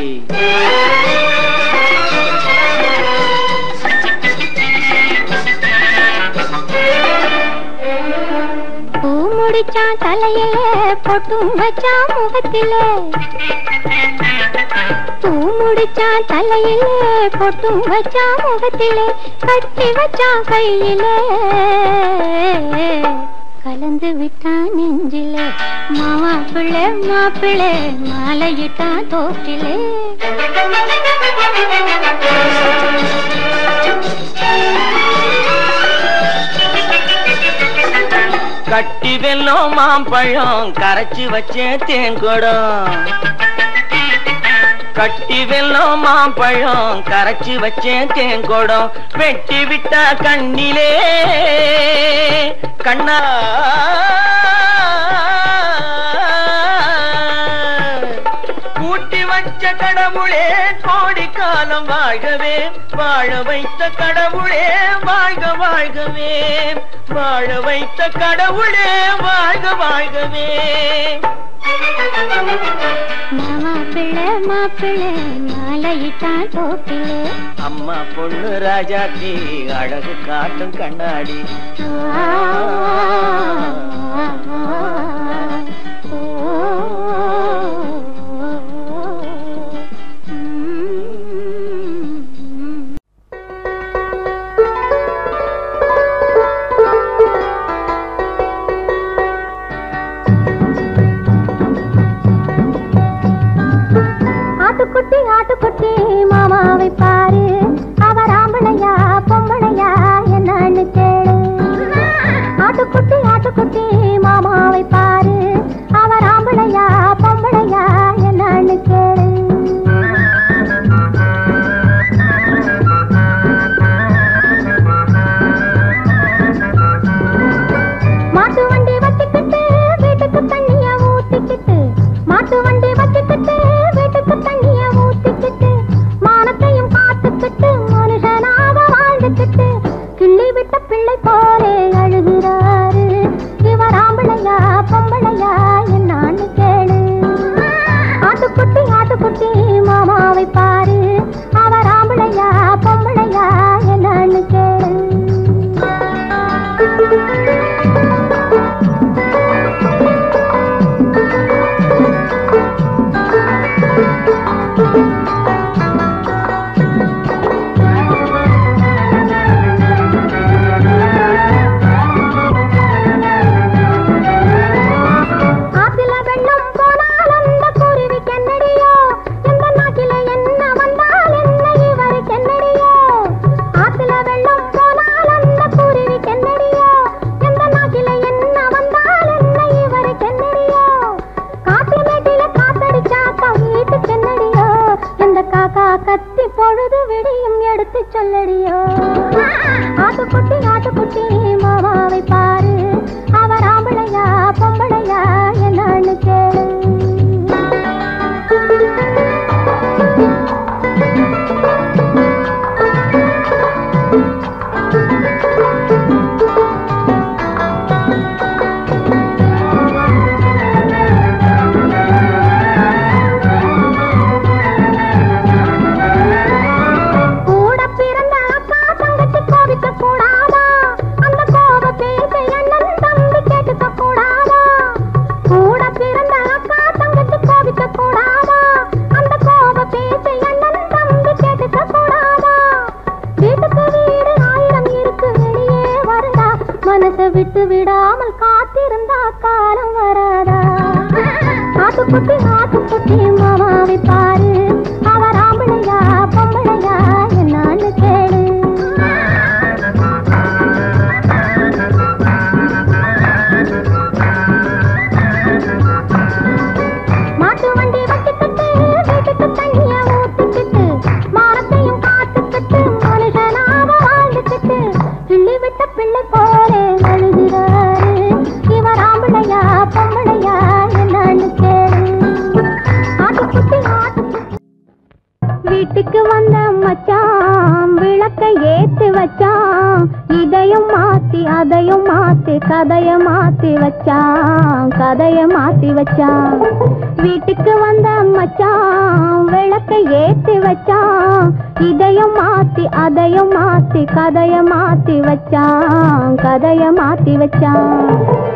பூ முடிச்சான் தலையிலே பொட்டும் வச்சான் முகத்திலே பூ முடிச்சான் தலையிலே பொட்டும் வச்சான் முகத்திலே கட்டி வச்சான் கையிலே கலந்து விட்டான் நெஞ்சிலே மாமா பிள்ளை மாப்பிள்ளை மாலையிட்டான் தோற்றிலே கட்டி வெல்லம் மாம்பழம் கரைச்சு வச்சேன் தேன்குடம் கட்டி வெல்லம் மாம்பழம் கரைச்சு வச்சேன் தேன்குடம் வெட்டி விட்டா கண்ணிலே கண்ணா கூட்டி வச்ச கடவுளே கோடி காலம் வாழ்கவே வாழ வைத்த கடவுளே வாழ்க வாழ்கவே வாழ வைத்த கடவுளே வாழ்க வாழ்கவே மாமா பிள்ளை மாப்பிள்ளை மாலையிட்டான் தோப்பிலே அம்மா பொண்ணு ராஜாத்தி அழகு காட்டும் கண்ணாடி ஆட்டுக்குட்டி ஆட்டுக்குட்டி மாமாவை பாரு அவர் ஆம்பளையா பொம்பளையா என்னன்னு கேளு ஆட்டுக்குட்டி ஆட்டுக்குட்டி மாமாவை பாரு அவர் ஆம்பளையா பொம்பளையா என்னன்னு கேளு மாட்டு வண்டி வச்சுக்கிட்டு வீட்டுக்கு தண்ணிய ஊத்திக்கிட்டு மாட்டு வண்டி வச்சுக்கிட்டு வீட்டுக்கு தண்ணிய ஊத்திக்கிட்டு மானத்தையும் காத்துக்கிட்டு மனுஷனாக வாழ்ந்துக்கிட்டு கிள்ளி விட்ட பிள்ளை போலே அழுகிறாரு இவர் ஆம்பளையா பொம்பளையா என்னான்னு கேளு ஆட்டுக்குட்டி ஆட்டுக்குட்டி மாமாவை பாரு அவர் ஆம்பளையா பொம்பளையா என்னான்னு கேளு ஆத்துல வெள்ளம் போனால் அந்த குருவிக்கு என்னடியோ எந்த நாட்டில என்ன வந்தால் என்ன இவருக்கு என்னடியோ ஆத்துல வெள்ளம் போனால் அந்த குருவிக்கு என்னடியோ எந்த நாட்டில என்ன வந்தால் என்ன இவருக்கு என்னடியோ காட்டு மேட்டில காத்தடிச்சாக்கா வீட்டுக்கு என்னடியோ எந்த காக்கா கத்தி பொழுது விடியும் எடுத்து சொல்லடியோ ஆட்டுக்குட்டி ஆட்டுக்குட்டி மாமாவை பாரு அவர் ஆம்பளையா பொம்பளையா என்னன்னு கேளு கூட பிறந்த அக்கா தங்கச்சி கோபிக்க கூடாதா அந்த கோப பேச அண்ணன் தம்பி கேட்டுக்க கூடாதா கூட பிறந்த அக்கா தங்கச்சி கோபிக்க கூடாதா அந்த கோப பேச அண்ணன் தம்பி கேட்டுக்க கூடாதா வீட்டுக்கு வீடு ஆயிரம் இருக்கு வெளியே வருடா மனசை விட்டு விடாமல் காத்திருந்தா காலம் வராதா ஆட்டுக்குட்டி ஆட்டுக்குட்டி மாமாவை பாரு அவர் ஆம்பளையா பொம்பளையா என்னான்னு கேளு மாட்டு வண்டி வச்சுக்கிட்டு வீட்டுக்கு தண்ணிய ஊத்திக்கிட்டு மா வீட்டுக்கு வந்த மச்சான் விளக்கை ஏத்து வச்சான் இதையும் மாத்தி அதையும் மாத்தி கதைய மாத்தி வச்சான் கதைய மாத்தி வச்சான் வீட்டுக்கு வந்த மச்சான் விளக்கை ஏத்தி வச்சான் இதையும் மாத்தி அதையும் மாத்தி கதைய மாத்தி வச்சான் கதைய மாத்தி வச்சான்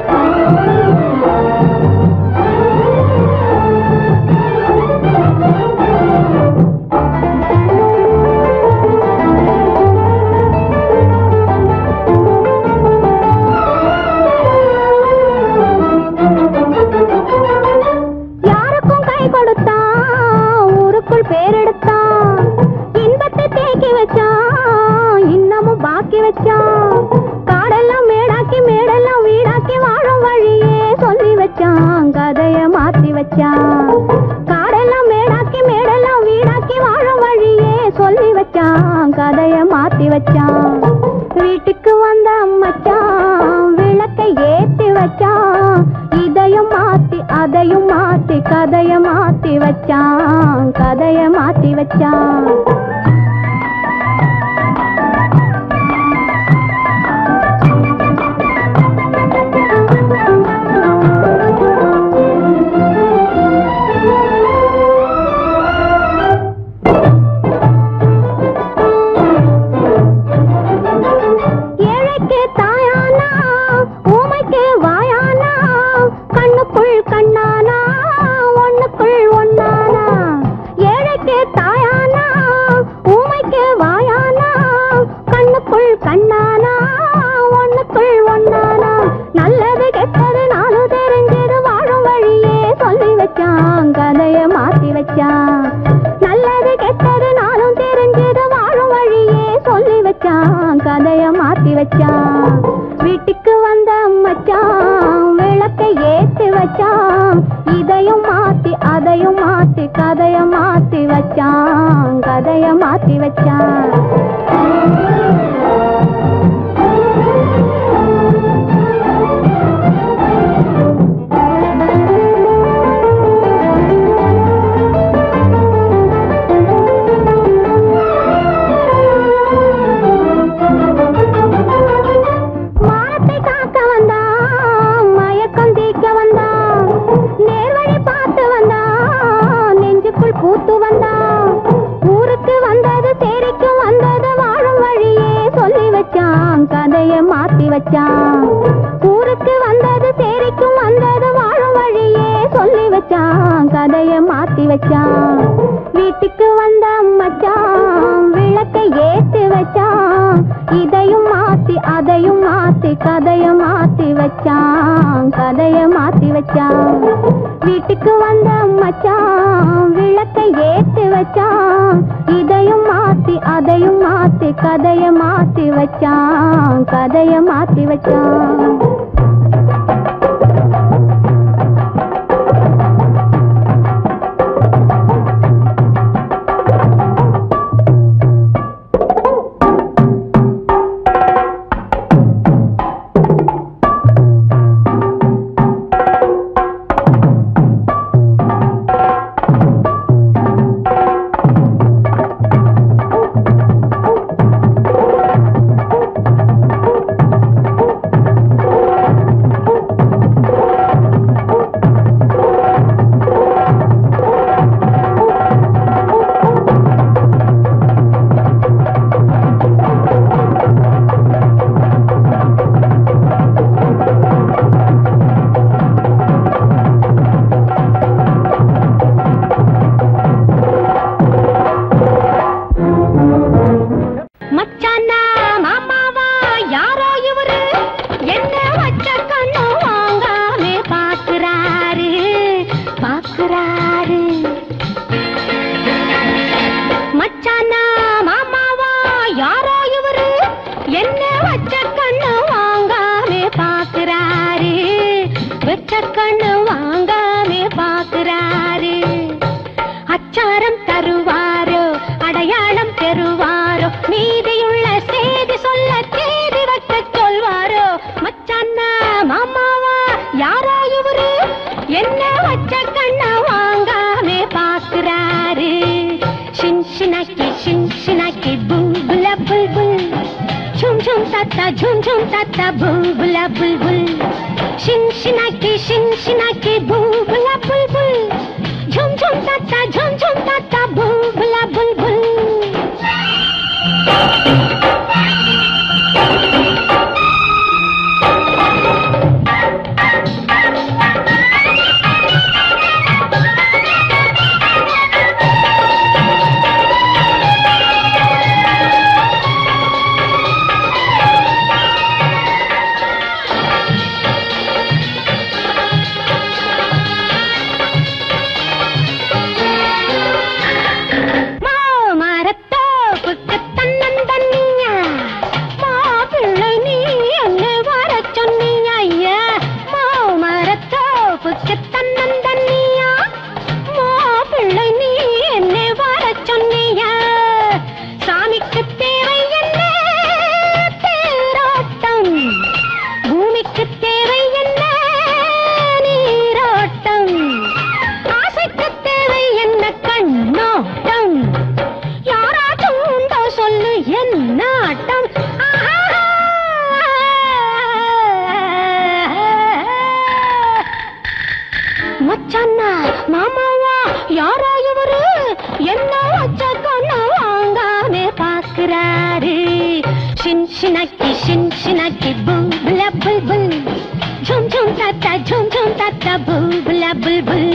யாருக்கும் கை கொடுத்தான் ஊருக்குள் பேரெடுத்தான் இன்பத்தை தேக்கி வச்சான் இன்னமும் பாக்கி வச்சான் காடெல்லாம் மேடாக்கி மேடெல்லாம் வீடாக்கி வாழும் வழியே சொல்லி வச்சான் கதைய மாத்தி வச்சான் காடெல்லாம் மேடாக்கி மேடெல்லாம் வீடாக்கி வாழும் வழியே சொல்லி வச்சான் கதைய மாத்தி வச்சான் வீட்டுக்கு வந்த மச்சான் விளக்கை ஏத்தி வச்சான் இதையும் மாத்தி அதையும் மாத்தி கதைய மாத்தி வச்சான் கதைய மாத்தி வச்சான் ஏழைக்கு தாயானா ஊமைக்கு வாயானா கண்ணுக்குள் கண்ணானா ஒண்ணுக்குள் ஒண்ணானா ஏழைக்கு தாயானா ஊமைக்கு வாயானா கண்ணுக்குள் கண்ணானா ஒண்ணுக்குள் ஒண்ணானா நல்லது கெட்டது நாலு தெரிஞ்சது வாழும் வழியே சொல்லி வச்சான் கதைய மாத்தி வச்சான் நல்லது கெட்டது நாளும் தெரிஞ்சது வாழும் வழியே சொல்லி வச்சான் கதைய மாத்தி வச்சான் வீட்டுக்கு வந்த மச்சான் விளக்கை ஏத்தி வச்சான் இதையும் மாத்தி அதையும் மாத்தி கதைய மாத்தி வச்சான் கதைய மாத்தி வச்சான் மானத்தை காக்க வந்தான் மயக்கம் தீக்க வந்தான் நேர்வழி பார்த்து வந்தான் நெஞ்சுக்குள் பூத்து வந்தான் ஊருக்கு வந்தது சேரிக்கு வந்தது வாழும் வழியே சொல்லி வச்சான் கதைய மாத்தி வச்சான் ஊருக்கு வந்தது சேரிக்கும் வந்தது வாழும் வழியே சொல்லி வச்சான் கதைய மாத்தி வச்சான் வீட்டுக்கு வந்த மச்சான் விளக்கை ஏத்தி வச்சான் இதையும் மாத்தி அதையும் மாத்தி கதைய மாத்தி வச்சான் கதைய மாத்தி வச்சான் வீட்டுக்கு வந்த மச்சான் விளக்கை ஏத்தி வச்சான் இதையும் மாத்தி அதையும் மாத்தி கதைய மாத்தி வச்சான் கதைய மாத்தி வச்சான் மச்சானா மாமாவா யாரோ இவரு என்ன வச்ச கண்ணு வாங்காமே பாக்குறாரு பாக்குறாரு மச்சானா மாமாவா யாரோ இவரு என்ன வச்ச கண்ணு வாங்காமே பாக்குறாரு வெச்ச கண்ணு வாங்காமே பாக்குறாரு அச்சாரம் தருவாரோ அடையாளம் பெறுவாரோ நீதியுள்ள செய்தி சொல்ல தேதி வைக்க சொல்வாரோ மச்சான்னா மாமாவா யாரோ இவரு என்ன வச்ச கண்ண வாங்காமே பாக்குறாரு சின்சின கிளி झुम ताता झुम झुम ताता बुलबुला बुलबुल शिन शिना के शिन शिना के बुलबुला बुलबुल झुम झुम ताता झुम झुम ताता बुलबुला बुलबुल மாமரத்தோப்புக்கு தன்னந்தனியா மாப்பிள்ளை நீ என்ன வர சொன்னியா ஐயா மாமரத்தோப்புக்கு தன்னந்தனியா மாப்பிள்ளை நீ என்ன வர சொன்னியா சாமிக்கு தேவை என்ன தேரோட்டம் பூமிக்கு தேவை என்ன நீரோட்டம் ஆசைக்கு தேவை என்ன கண்ணோட்டம் யாராச்சும் உண்டோ சொல்லு என்ன ஆட்டம் மச்சான்னா மாமாவா யாரோ இவரு என்ன வச்ச கண்ணு வாங்காம பாக்குறாரு ஷின் ஷினக்கி ஷின் ஷினக்கி புல்புல புல்புல் झुम झुम ताता झुम झुम ताता बुलबुला बुलबुल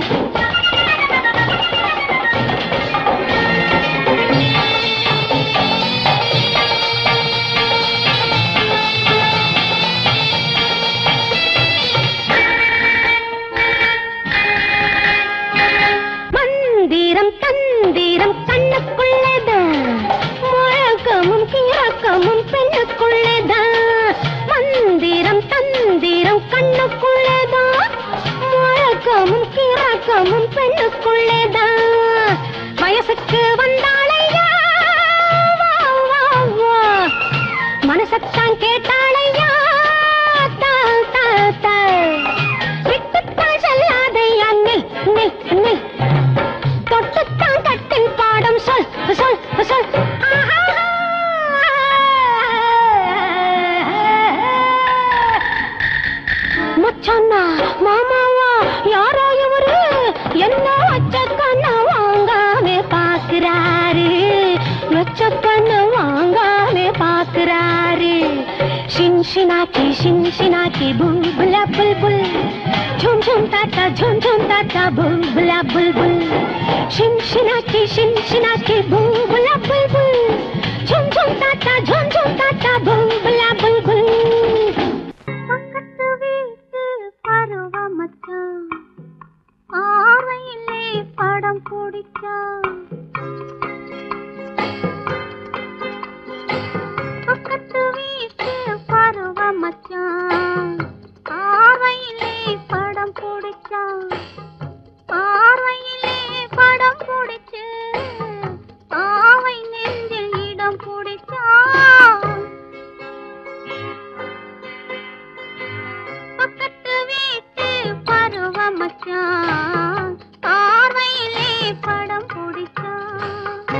மந்திரம் தந்திரம் கண்ணுக்குள்ளேதான் முழக்கமும் கிறக்கமும் பெண்ணுக்குள்ளேதான் மந்திரம் தந்திரம் கண்ணுக்குள்ளேதான் முழக்கமும் கிறக்கமும் பெண்ணுக்குள்ளேதான் வயசுக்கு வந்தாளையா வா, வா, வா. மனசத்தான் கேட்டாளையா தா, தா, தா. விட்டுத்தான் செல்லாதையா நில் நில் நில் தொட்டுத்தான் கட்டின் பாடம் சொல் சொல் சொல் மச்சானா மாமாவா யாரோ இவரு என்ன வச்ச கண்ண வாங்காம பாக்குறாரு வச்ச கண்ண வாங்காம பாக்குறாரு ஷின் ஷினாக்கி ஷின் ஷினாக்கி புல்புல புல்புல் झुम झुम ताता झुम झुम ताता बुलबुला बुलबुल शिन शिनाकी शिन शिनाकी बुलबुला बुलबुल झुम झुम ताता झुम झुम ताता बुलबुला बुलबुल பக்கத்து வீட்டு பருவ மச்சான் ஆவையிலே படம் பிடிச்சான் பக்கத்து வீட்டு பருவ மச்சான் பார்வையிலே படம் பிடிச்சான் பார்வையிலே படம் பிடிச்சு ஆவை நெஞ்சில் இடம் பிடிச்சான் பக்கத்து வீட்டு பருவ மச்சான் பார்வையிலே படம் பிடிச்சான்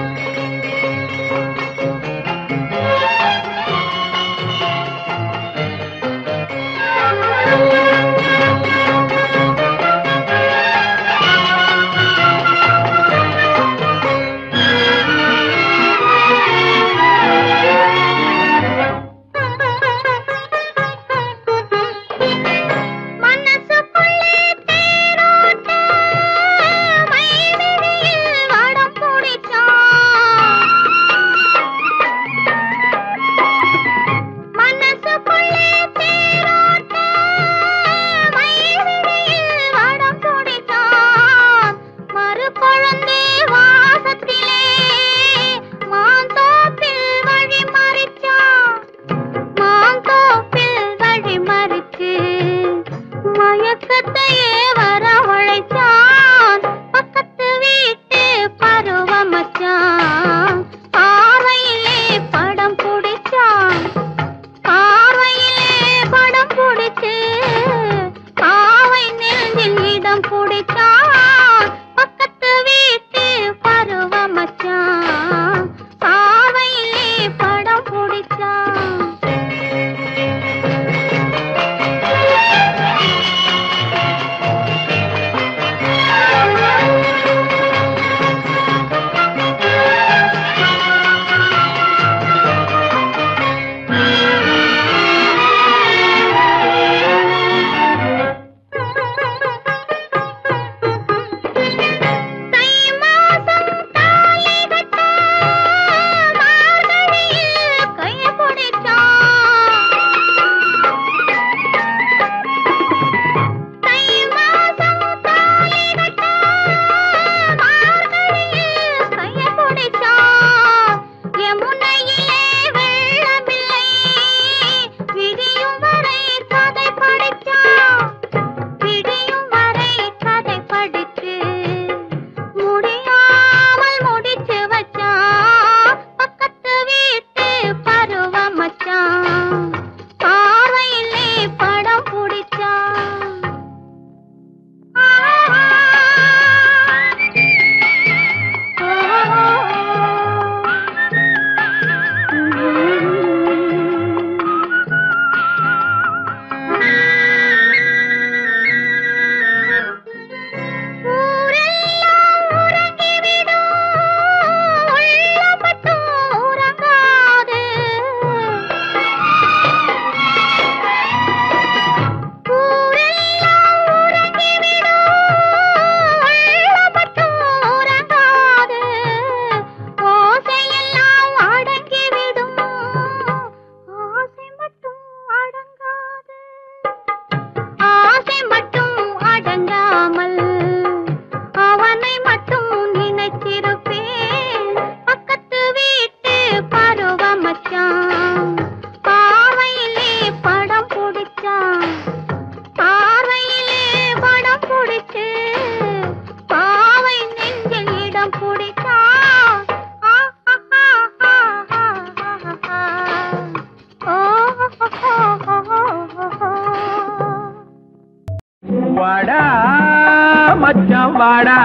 பலிக்குமாடா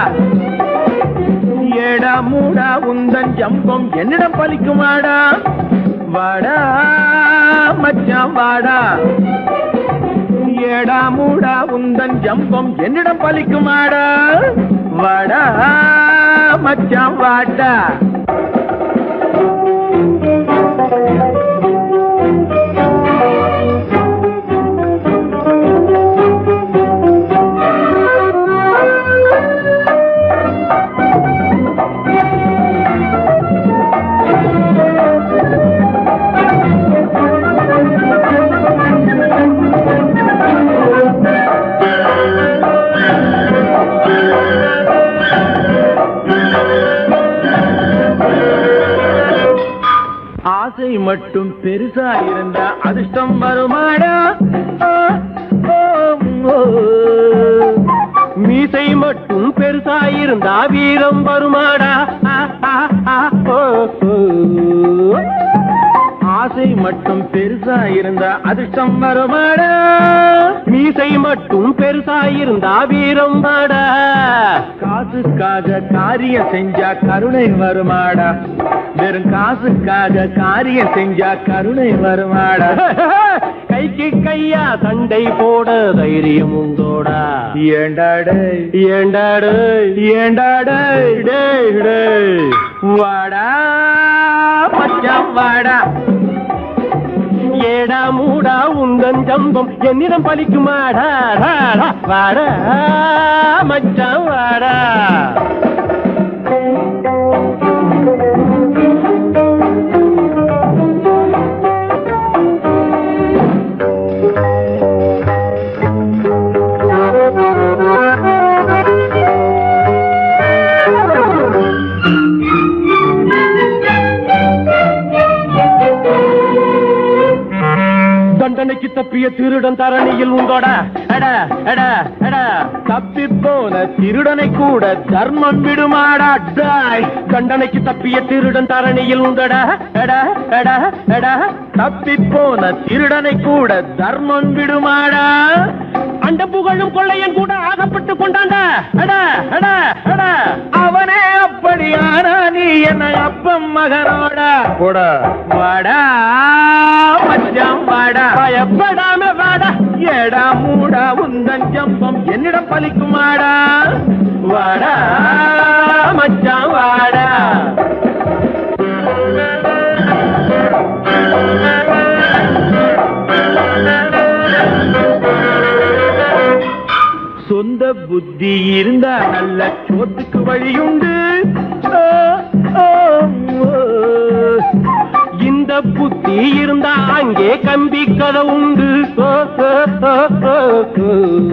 ஏடா மூடா உந்தன் ஜம்பம் என்னிடம் பலிக்குமாடா வாடா மச்சான் வாடா ஏடா மூடா உந்தன் ஜம்பம் என்னிடம் பலிக்குமாடா வாடா மச்சான் வாடா ஆசை மட்டும் பெருசா இருந்தா அதிர்ஷ்டம் வருமாடா ஆ, ஓ, ஓ. மீசை மட்டும் பெருசா இருந்தா வீரம் வருமாடா ஆ, ஆ, ஆ, ஓ, ஓ. ஆசை மட்டும் பெருசா இருந்தா அதிர்ஷ்டம் வருமாடா மீசை மட்டும் பெருசா இருந்தா வீரம் வாடா காசுக்காக காரியம் செஞ்சா கருணை வருமாடா வெறும் காசுக்காக காரியம் செஞ்சா கருணை வருமாடா கைக்கு கையா சண்டை போட தைரியம் உண்டோடா ஏண்டாடு ஏண்டாடு ஏண்டாடு டேய் டேய் வாடா மச்சான் வாடா ஏடா மூடா உந்தன் ஜம்பம் என்னிடம் பலிக்குமாடா டா, டா, வாடா மச்சான் வாடா தண்டனைக்கு தப்பிய திருடன் தரணியில் உண்டோடா அடா அடா அடா தப்பி போன திருடனை கூட தர்மம் விடுமாடா டாய் தண்டனைக்கு தப்பிய திருடன் தரணியில் உண்டடா அடா அடா அடா தப்பி போன திருடனை கூட தர்மம் விடுமாடா அந்த புகழும் கொள்ளையன் கூட ஆகப்பட்டு கொண்டாண்டா அடா அடா அடா அவனே அப்படியானா நீ என்ன அப்பம் மகனோட கூட வாடா மச்சான் வாடா பயப்படாம வாடா ஏடா மூடா உந்தன் ஜம்பம் என்னிடம் பலிக்குமாடா வாடா மச்சான் வாடா சொந்த புத்தி இருந்தா நல்ல சோத்துக்கு வழியுண்டு ஆ, ஆ, ஆ. இந்த புத்தி இருந்தா அங்கே கம்பி கதை உண்டு ஆ, ஆ, ஆ, ஆ, ஆ.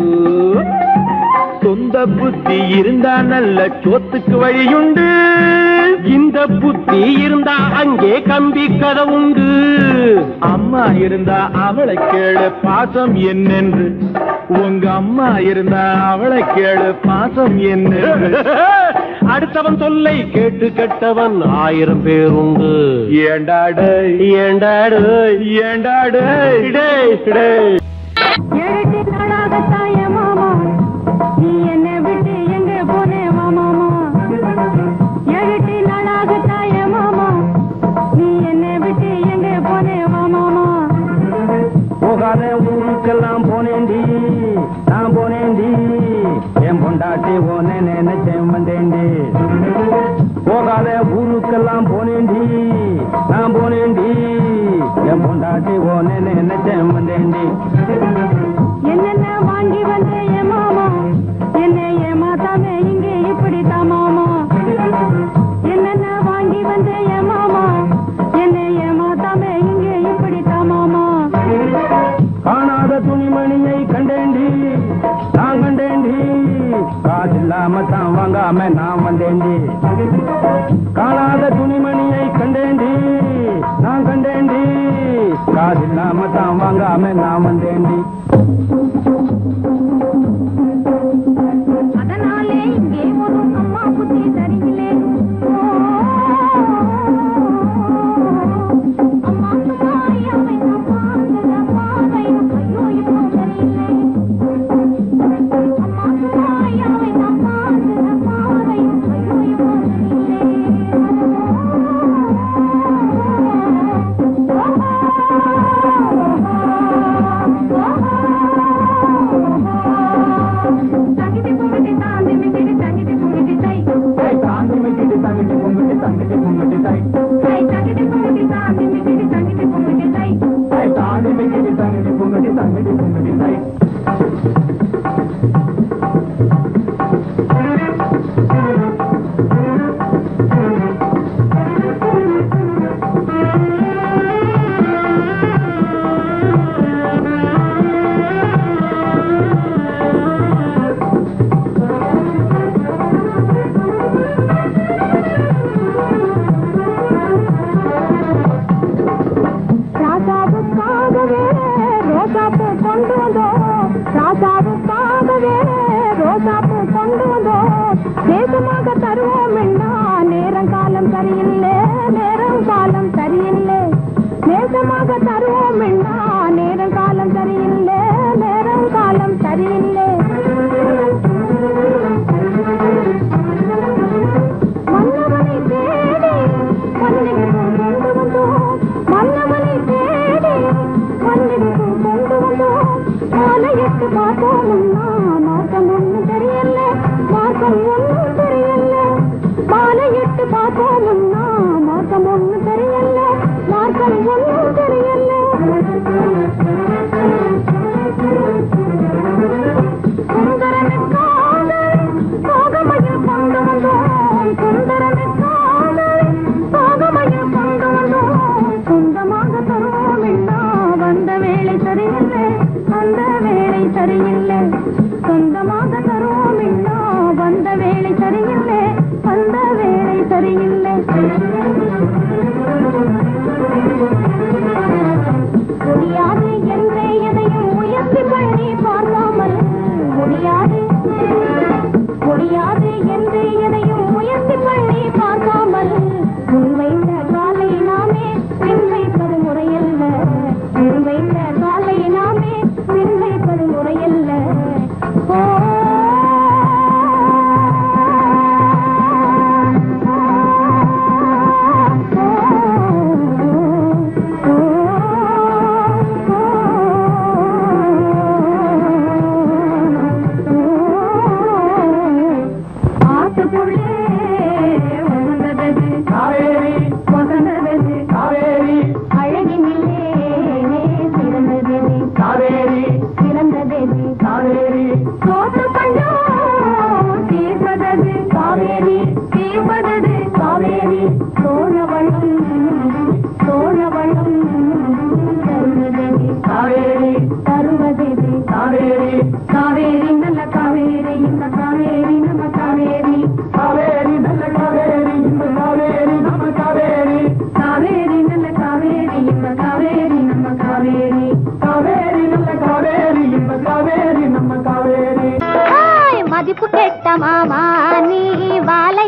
சொந்த புத்தி இருந்தா நல்ல சோத்துக்கு வழியுண்டு இந்த புத்தி இருந்தா அங்கே கம்பி கதை உண்டு அம்மா இருந்தா அவளை கேளு பாசம் என்னென்று உங்க அம்மா இருந்தா அவளை கேளு பாசம் என்னென்று அடுத்தவன் சொல்லை கேட்டு கெட்டவன் ஆயிரம் பேர் உண்டு ஏண்டாடு ஏண்டாடு ஏண்டாடு டேய், டேய். எழுதி நாளாக தாய மாமா நீ என்னை விட்டு எங்க போனே வா மாமா எழுதி நாளாக தாய மாமா நீ என்னை விட்டு எங்க போனே வா மாமா போகாத ஊருக்கெல்லாம் போனேண்டி நான் போனேண்டி என் பொண்டாட்டி ஓனே நினைச்சேன் வந்தேண்டி போகாத ஊருக்கெல்லாம் போனேண்டி நான் போனேண்டி என் பொண்டாட்டி ஓனே நினைச்சேன் வந்தேண்டி என்னென்ன வாங்கி வந்தே என் மாமா என்னை ஏமாத்தாம இங்கே இப்படி மாமா என்னென்ன வாங்கி வந்தே என் மாமா என்னை ஏமாத்தாம இங்கே இப்படி மாமா காணாத துணிமணியை கண்டேண்டி நான் கண்டேண்டி காசு இல்லாம தான் வாங்காம நான் வந்தேண்டி காணாத துணிமணியை கண்டேண்டி நான் கண்டேண்டி காசு இல்லாம தான் வாங்காம நான் வந்தேண்டி அதனாலே இங்கே ஒரு அம்மா புத்தி சரியில்லை அம்மா சும்மா ஐயாவை நான் பார்க்கிற பார்வை ஐயோ இப்போ சரியில்லை அம்மா சும்மா ஐயாவை நான் பார்க்கிற சரியில்லை வந்த வேலை சரியில்லை முடியாது என்றே எதையும் முயற்சி பண்ணி பார்க்காமல் முடியாது முடியாது என்று எதையும் முயற்சி பண்ணி பார்க்காமல் முன் வைத்த காலை நாமே பின் வைப்பது முறையல்ல முன் வைத்த காலை நாமே பின் வைப்பது முறையல்ல ஓ ஆத்துக்குள்ளே உகந்தது காவேரி உகந்தது காவேரி அழகினிலே சிறந்தது காவேரி சிறந்தது காவேரி சோத்து பஞ்சம் தீர்ப்பதது காவேரி தீர்ப்பதது காவேரி சோழவளம் சோழவளம் தருவதது காவேரி தருவதது காவேரி காவேரி நல்ல காவேரி இந்த காவேரி நம்ம காவேரி காவேரி நல்ல காவேரி இந்த காவேரி நம்ம காவேரி காவேரி நல்ல காவேரி இந்த காவேரி நம்ம காவேரி காவேரி நல்ல காவேரி இந்த காவேரி நம்ம காவேரி மதிப்பு கெட்ட மாமா நீ வாழை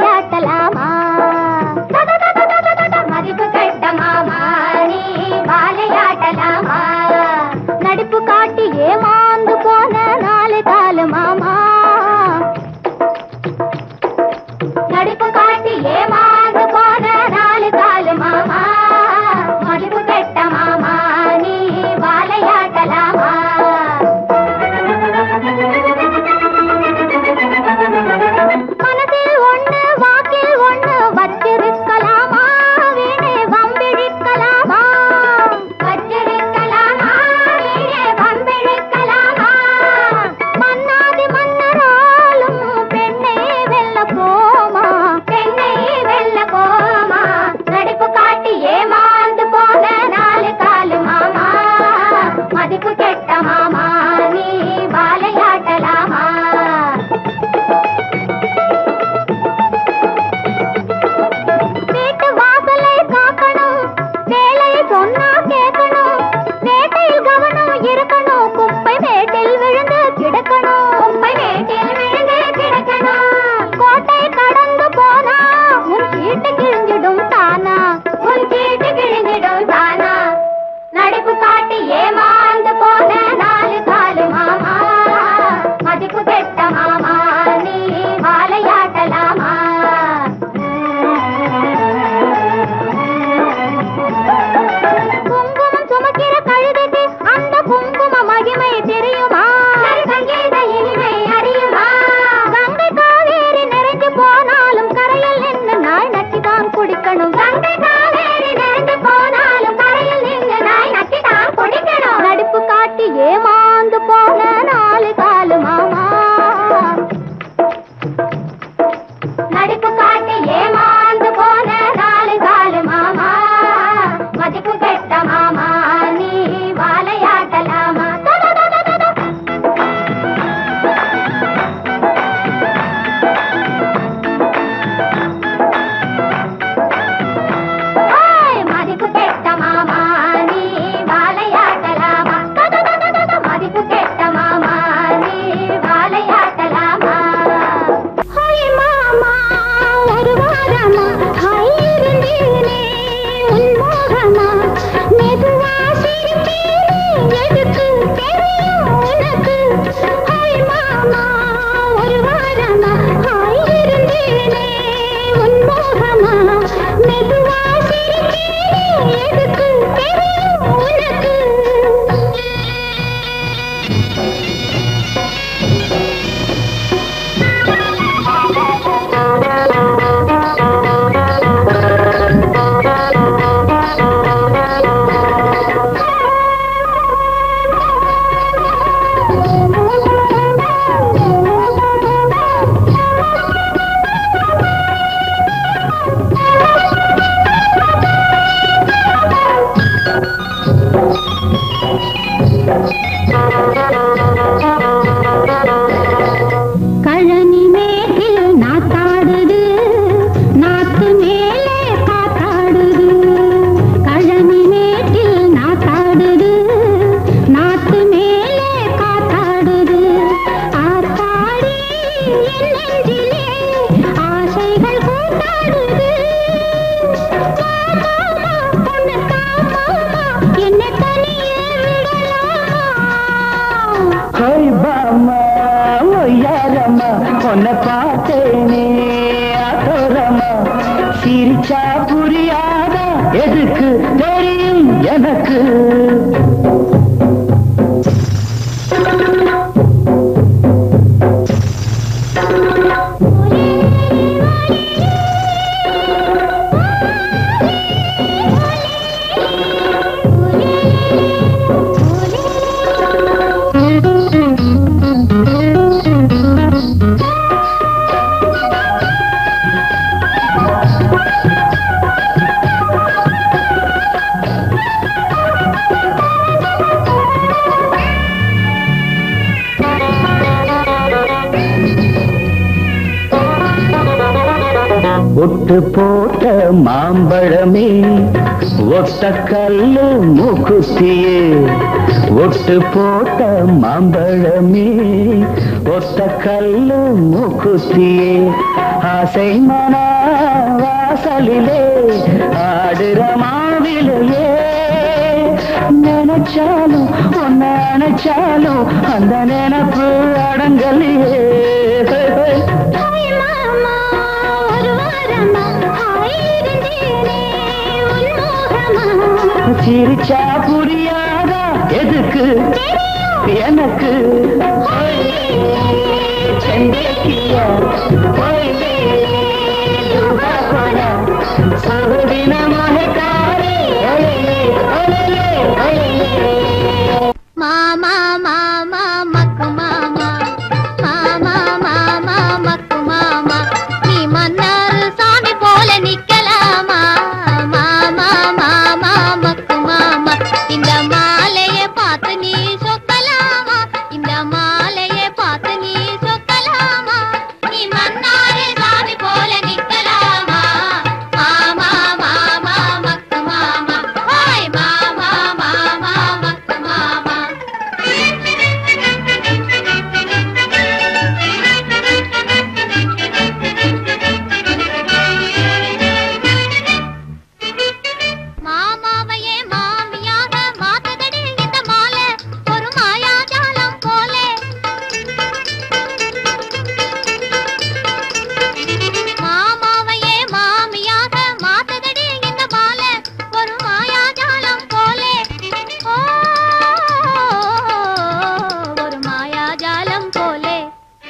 சிரிச்சா புரியாதா எதுக்கு தெரியும் எனக்கு ஒட்டு போட்ட மாம்பழமே ஒத்த கல்லு மூக்குத்தியே ஒட்டு போட்ட மாம்பழமே ஒத்த கல்லு மூக்குத்தியே ஆசை மன வாசலிலே ஆடுற மாவிலையே நினைச்சாலும் ஒன்ன நினைச்சாலும் அந்த நினைப்பு அடங்கலையே ஹாய் மாமா ஒரு வாரமா ஹாய் இருந்தேனே உன்மோகமா சிரிச்சா புரியாதா எதுக்கு எனக்கு செண்டேக்கியா சகுதினமாக காரே ஒளியே ஒளியே ஒளியே மாமா மாமா மக்கு மாமா மாமா மாமா மக்கு மாமா நீ மன்னார் சாமி போல நிக்கலாமா மாமா மாமா மக்கு மாமா இந்த மாலையை பார்த்து நீ சொக்கலாமா இந்த மாலையை பார்த்து நீ சொக்கலாமா நீ மன்னார் சாமி போல நிக்கலாமா மாமா மாமா மக்கு மாமா ஹாய் மாமா மாமா மக்கு மாமா மாமாவையே மாமியாக மாத்ததடி இந்த மாலை ஒரு மாயாஜாலம் போலே மாமாவையே மாமியாக மாத்ததடி இந்த மாலை ஒரு மாயாஜாலம் போலே ஓ ஒரு மாயாஜாலம் போலே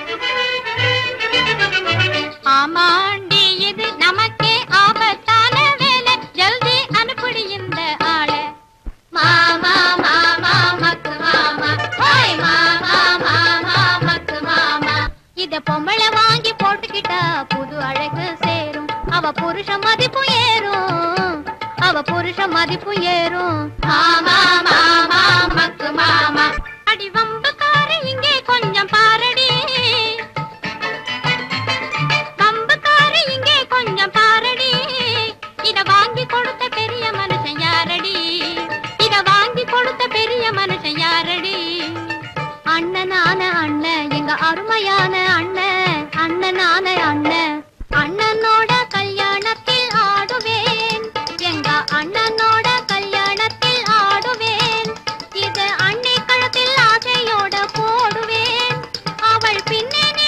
ஆமாண்டி இது நமக்கே ஆபத்தான வேலை ஜல்தி அனுப்புடி இந்த ஆளை மாமா மாமா மக்கு மாமா ஓய் மாமா மாமா மக்கு மாமா இத பொம்பளை வாங்கி போட்டுக்கிட்டா புது அழகு சேரும் அவ புருஷ மதிப்பு ஏறும் அவ புருஷ மதிப்பு ஏறும் மாமா மாமா மக்கு மாமா அடி வம்புக்கார இங்கே கொஞ்சம் பாரடி கம்புக்காரி இங்கே கொஞ்சம் பாரடி இத வாங்கி கொடுத்த பெரிய மனுஷன் யாரடி இத வாங்கி கொடுத்த பெரிய மனுஷன் யாரடி அண்ணனான அண்ணன் எங்க அருமையான அண்ணன் அண்ணனான அண்ணன் அண்ணனோட கல்யாணத்தில் ஆடுவேன் எங்க அண்ணனோட கல்யாணத்தில் ஆடுவேன் இது அன்னை கழுத்தில் ஆசையோட போடுவேன் அவள் பின்னே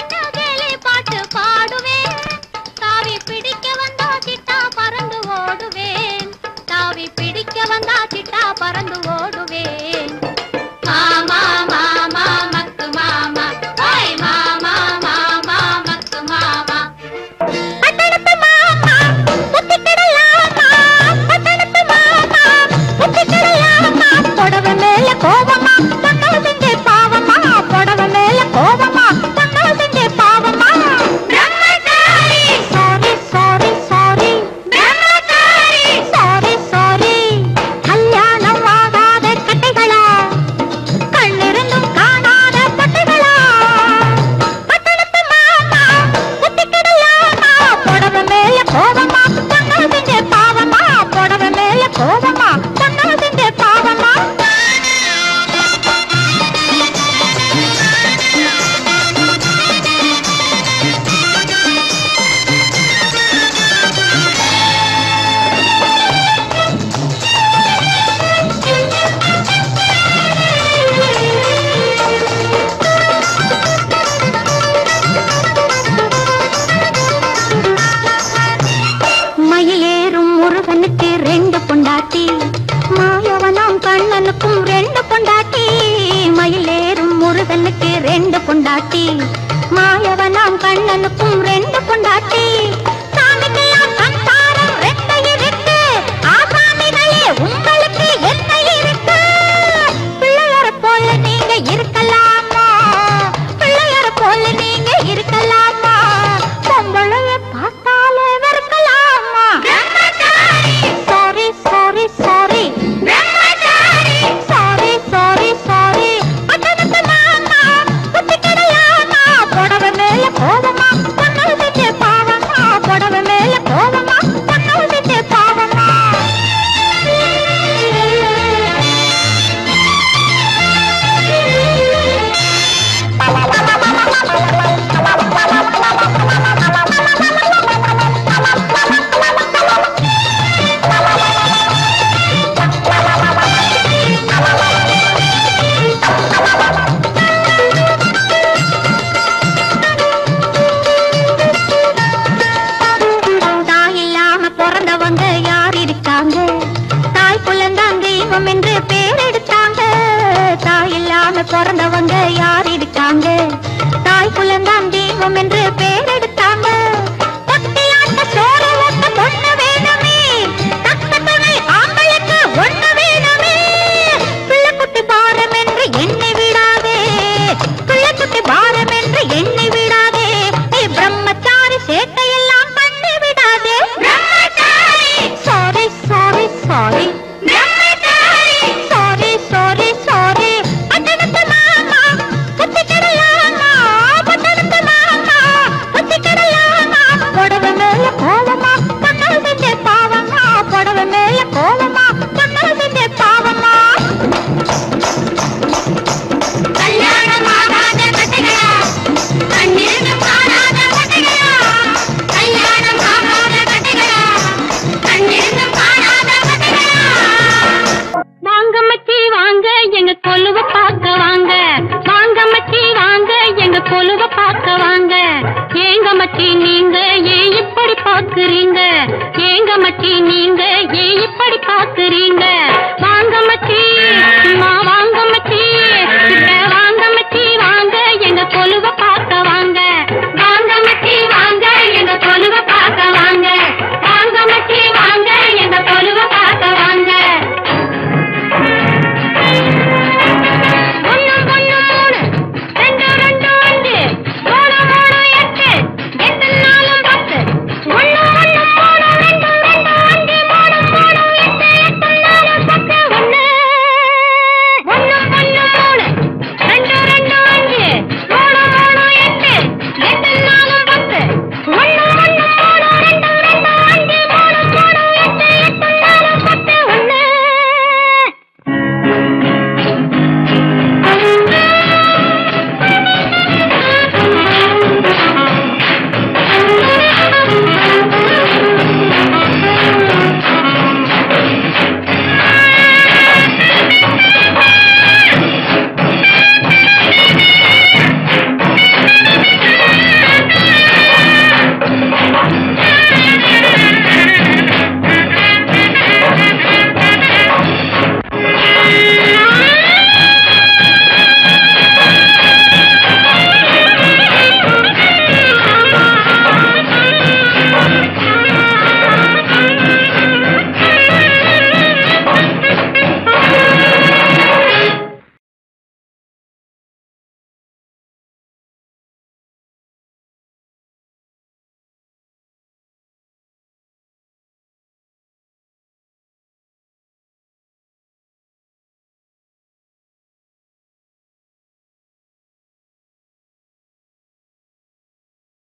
உம் ரெண்டு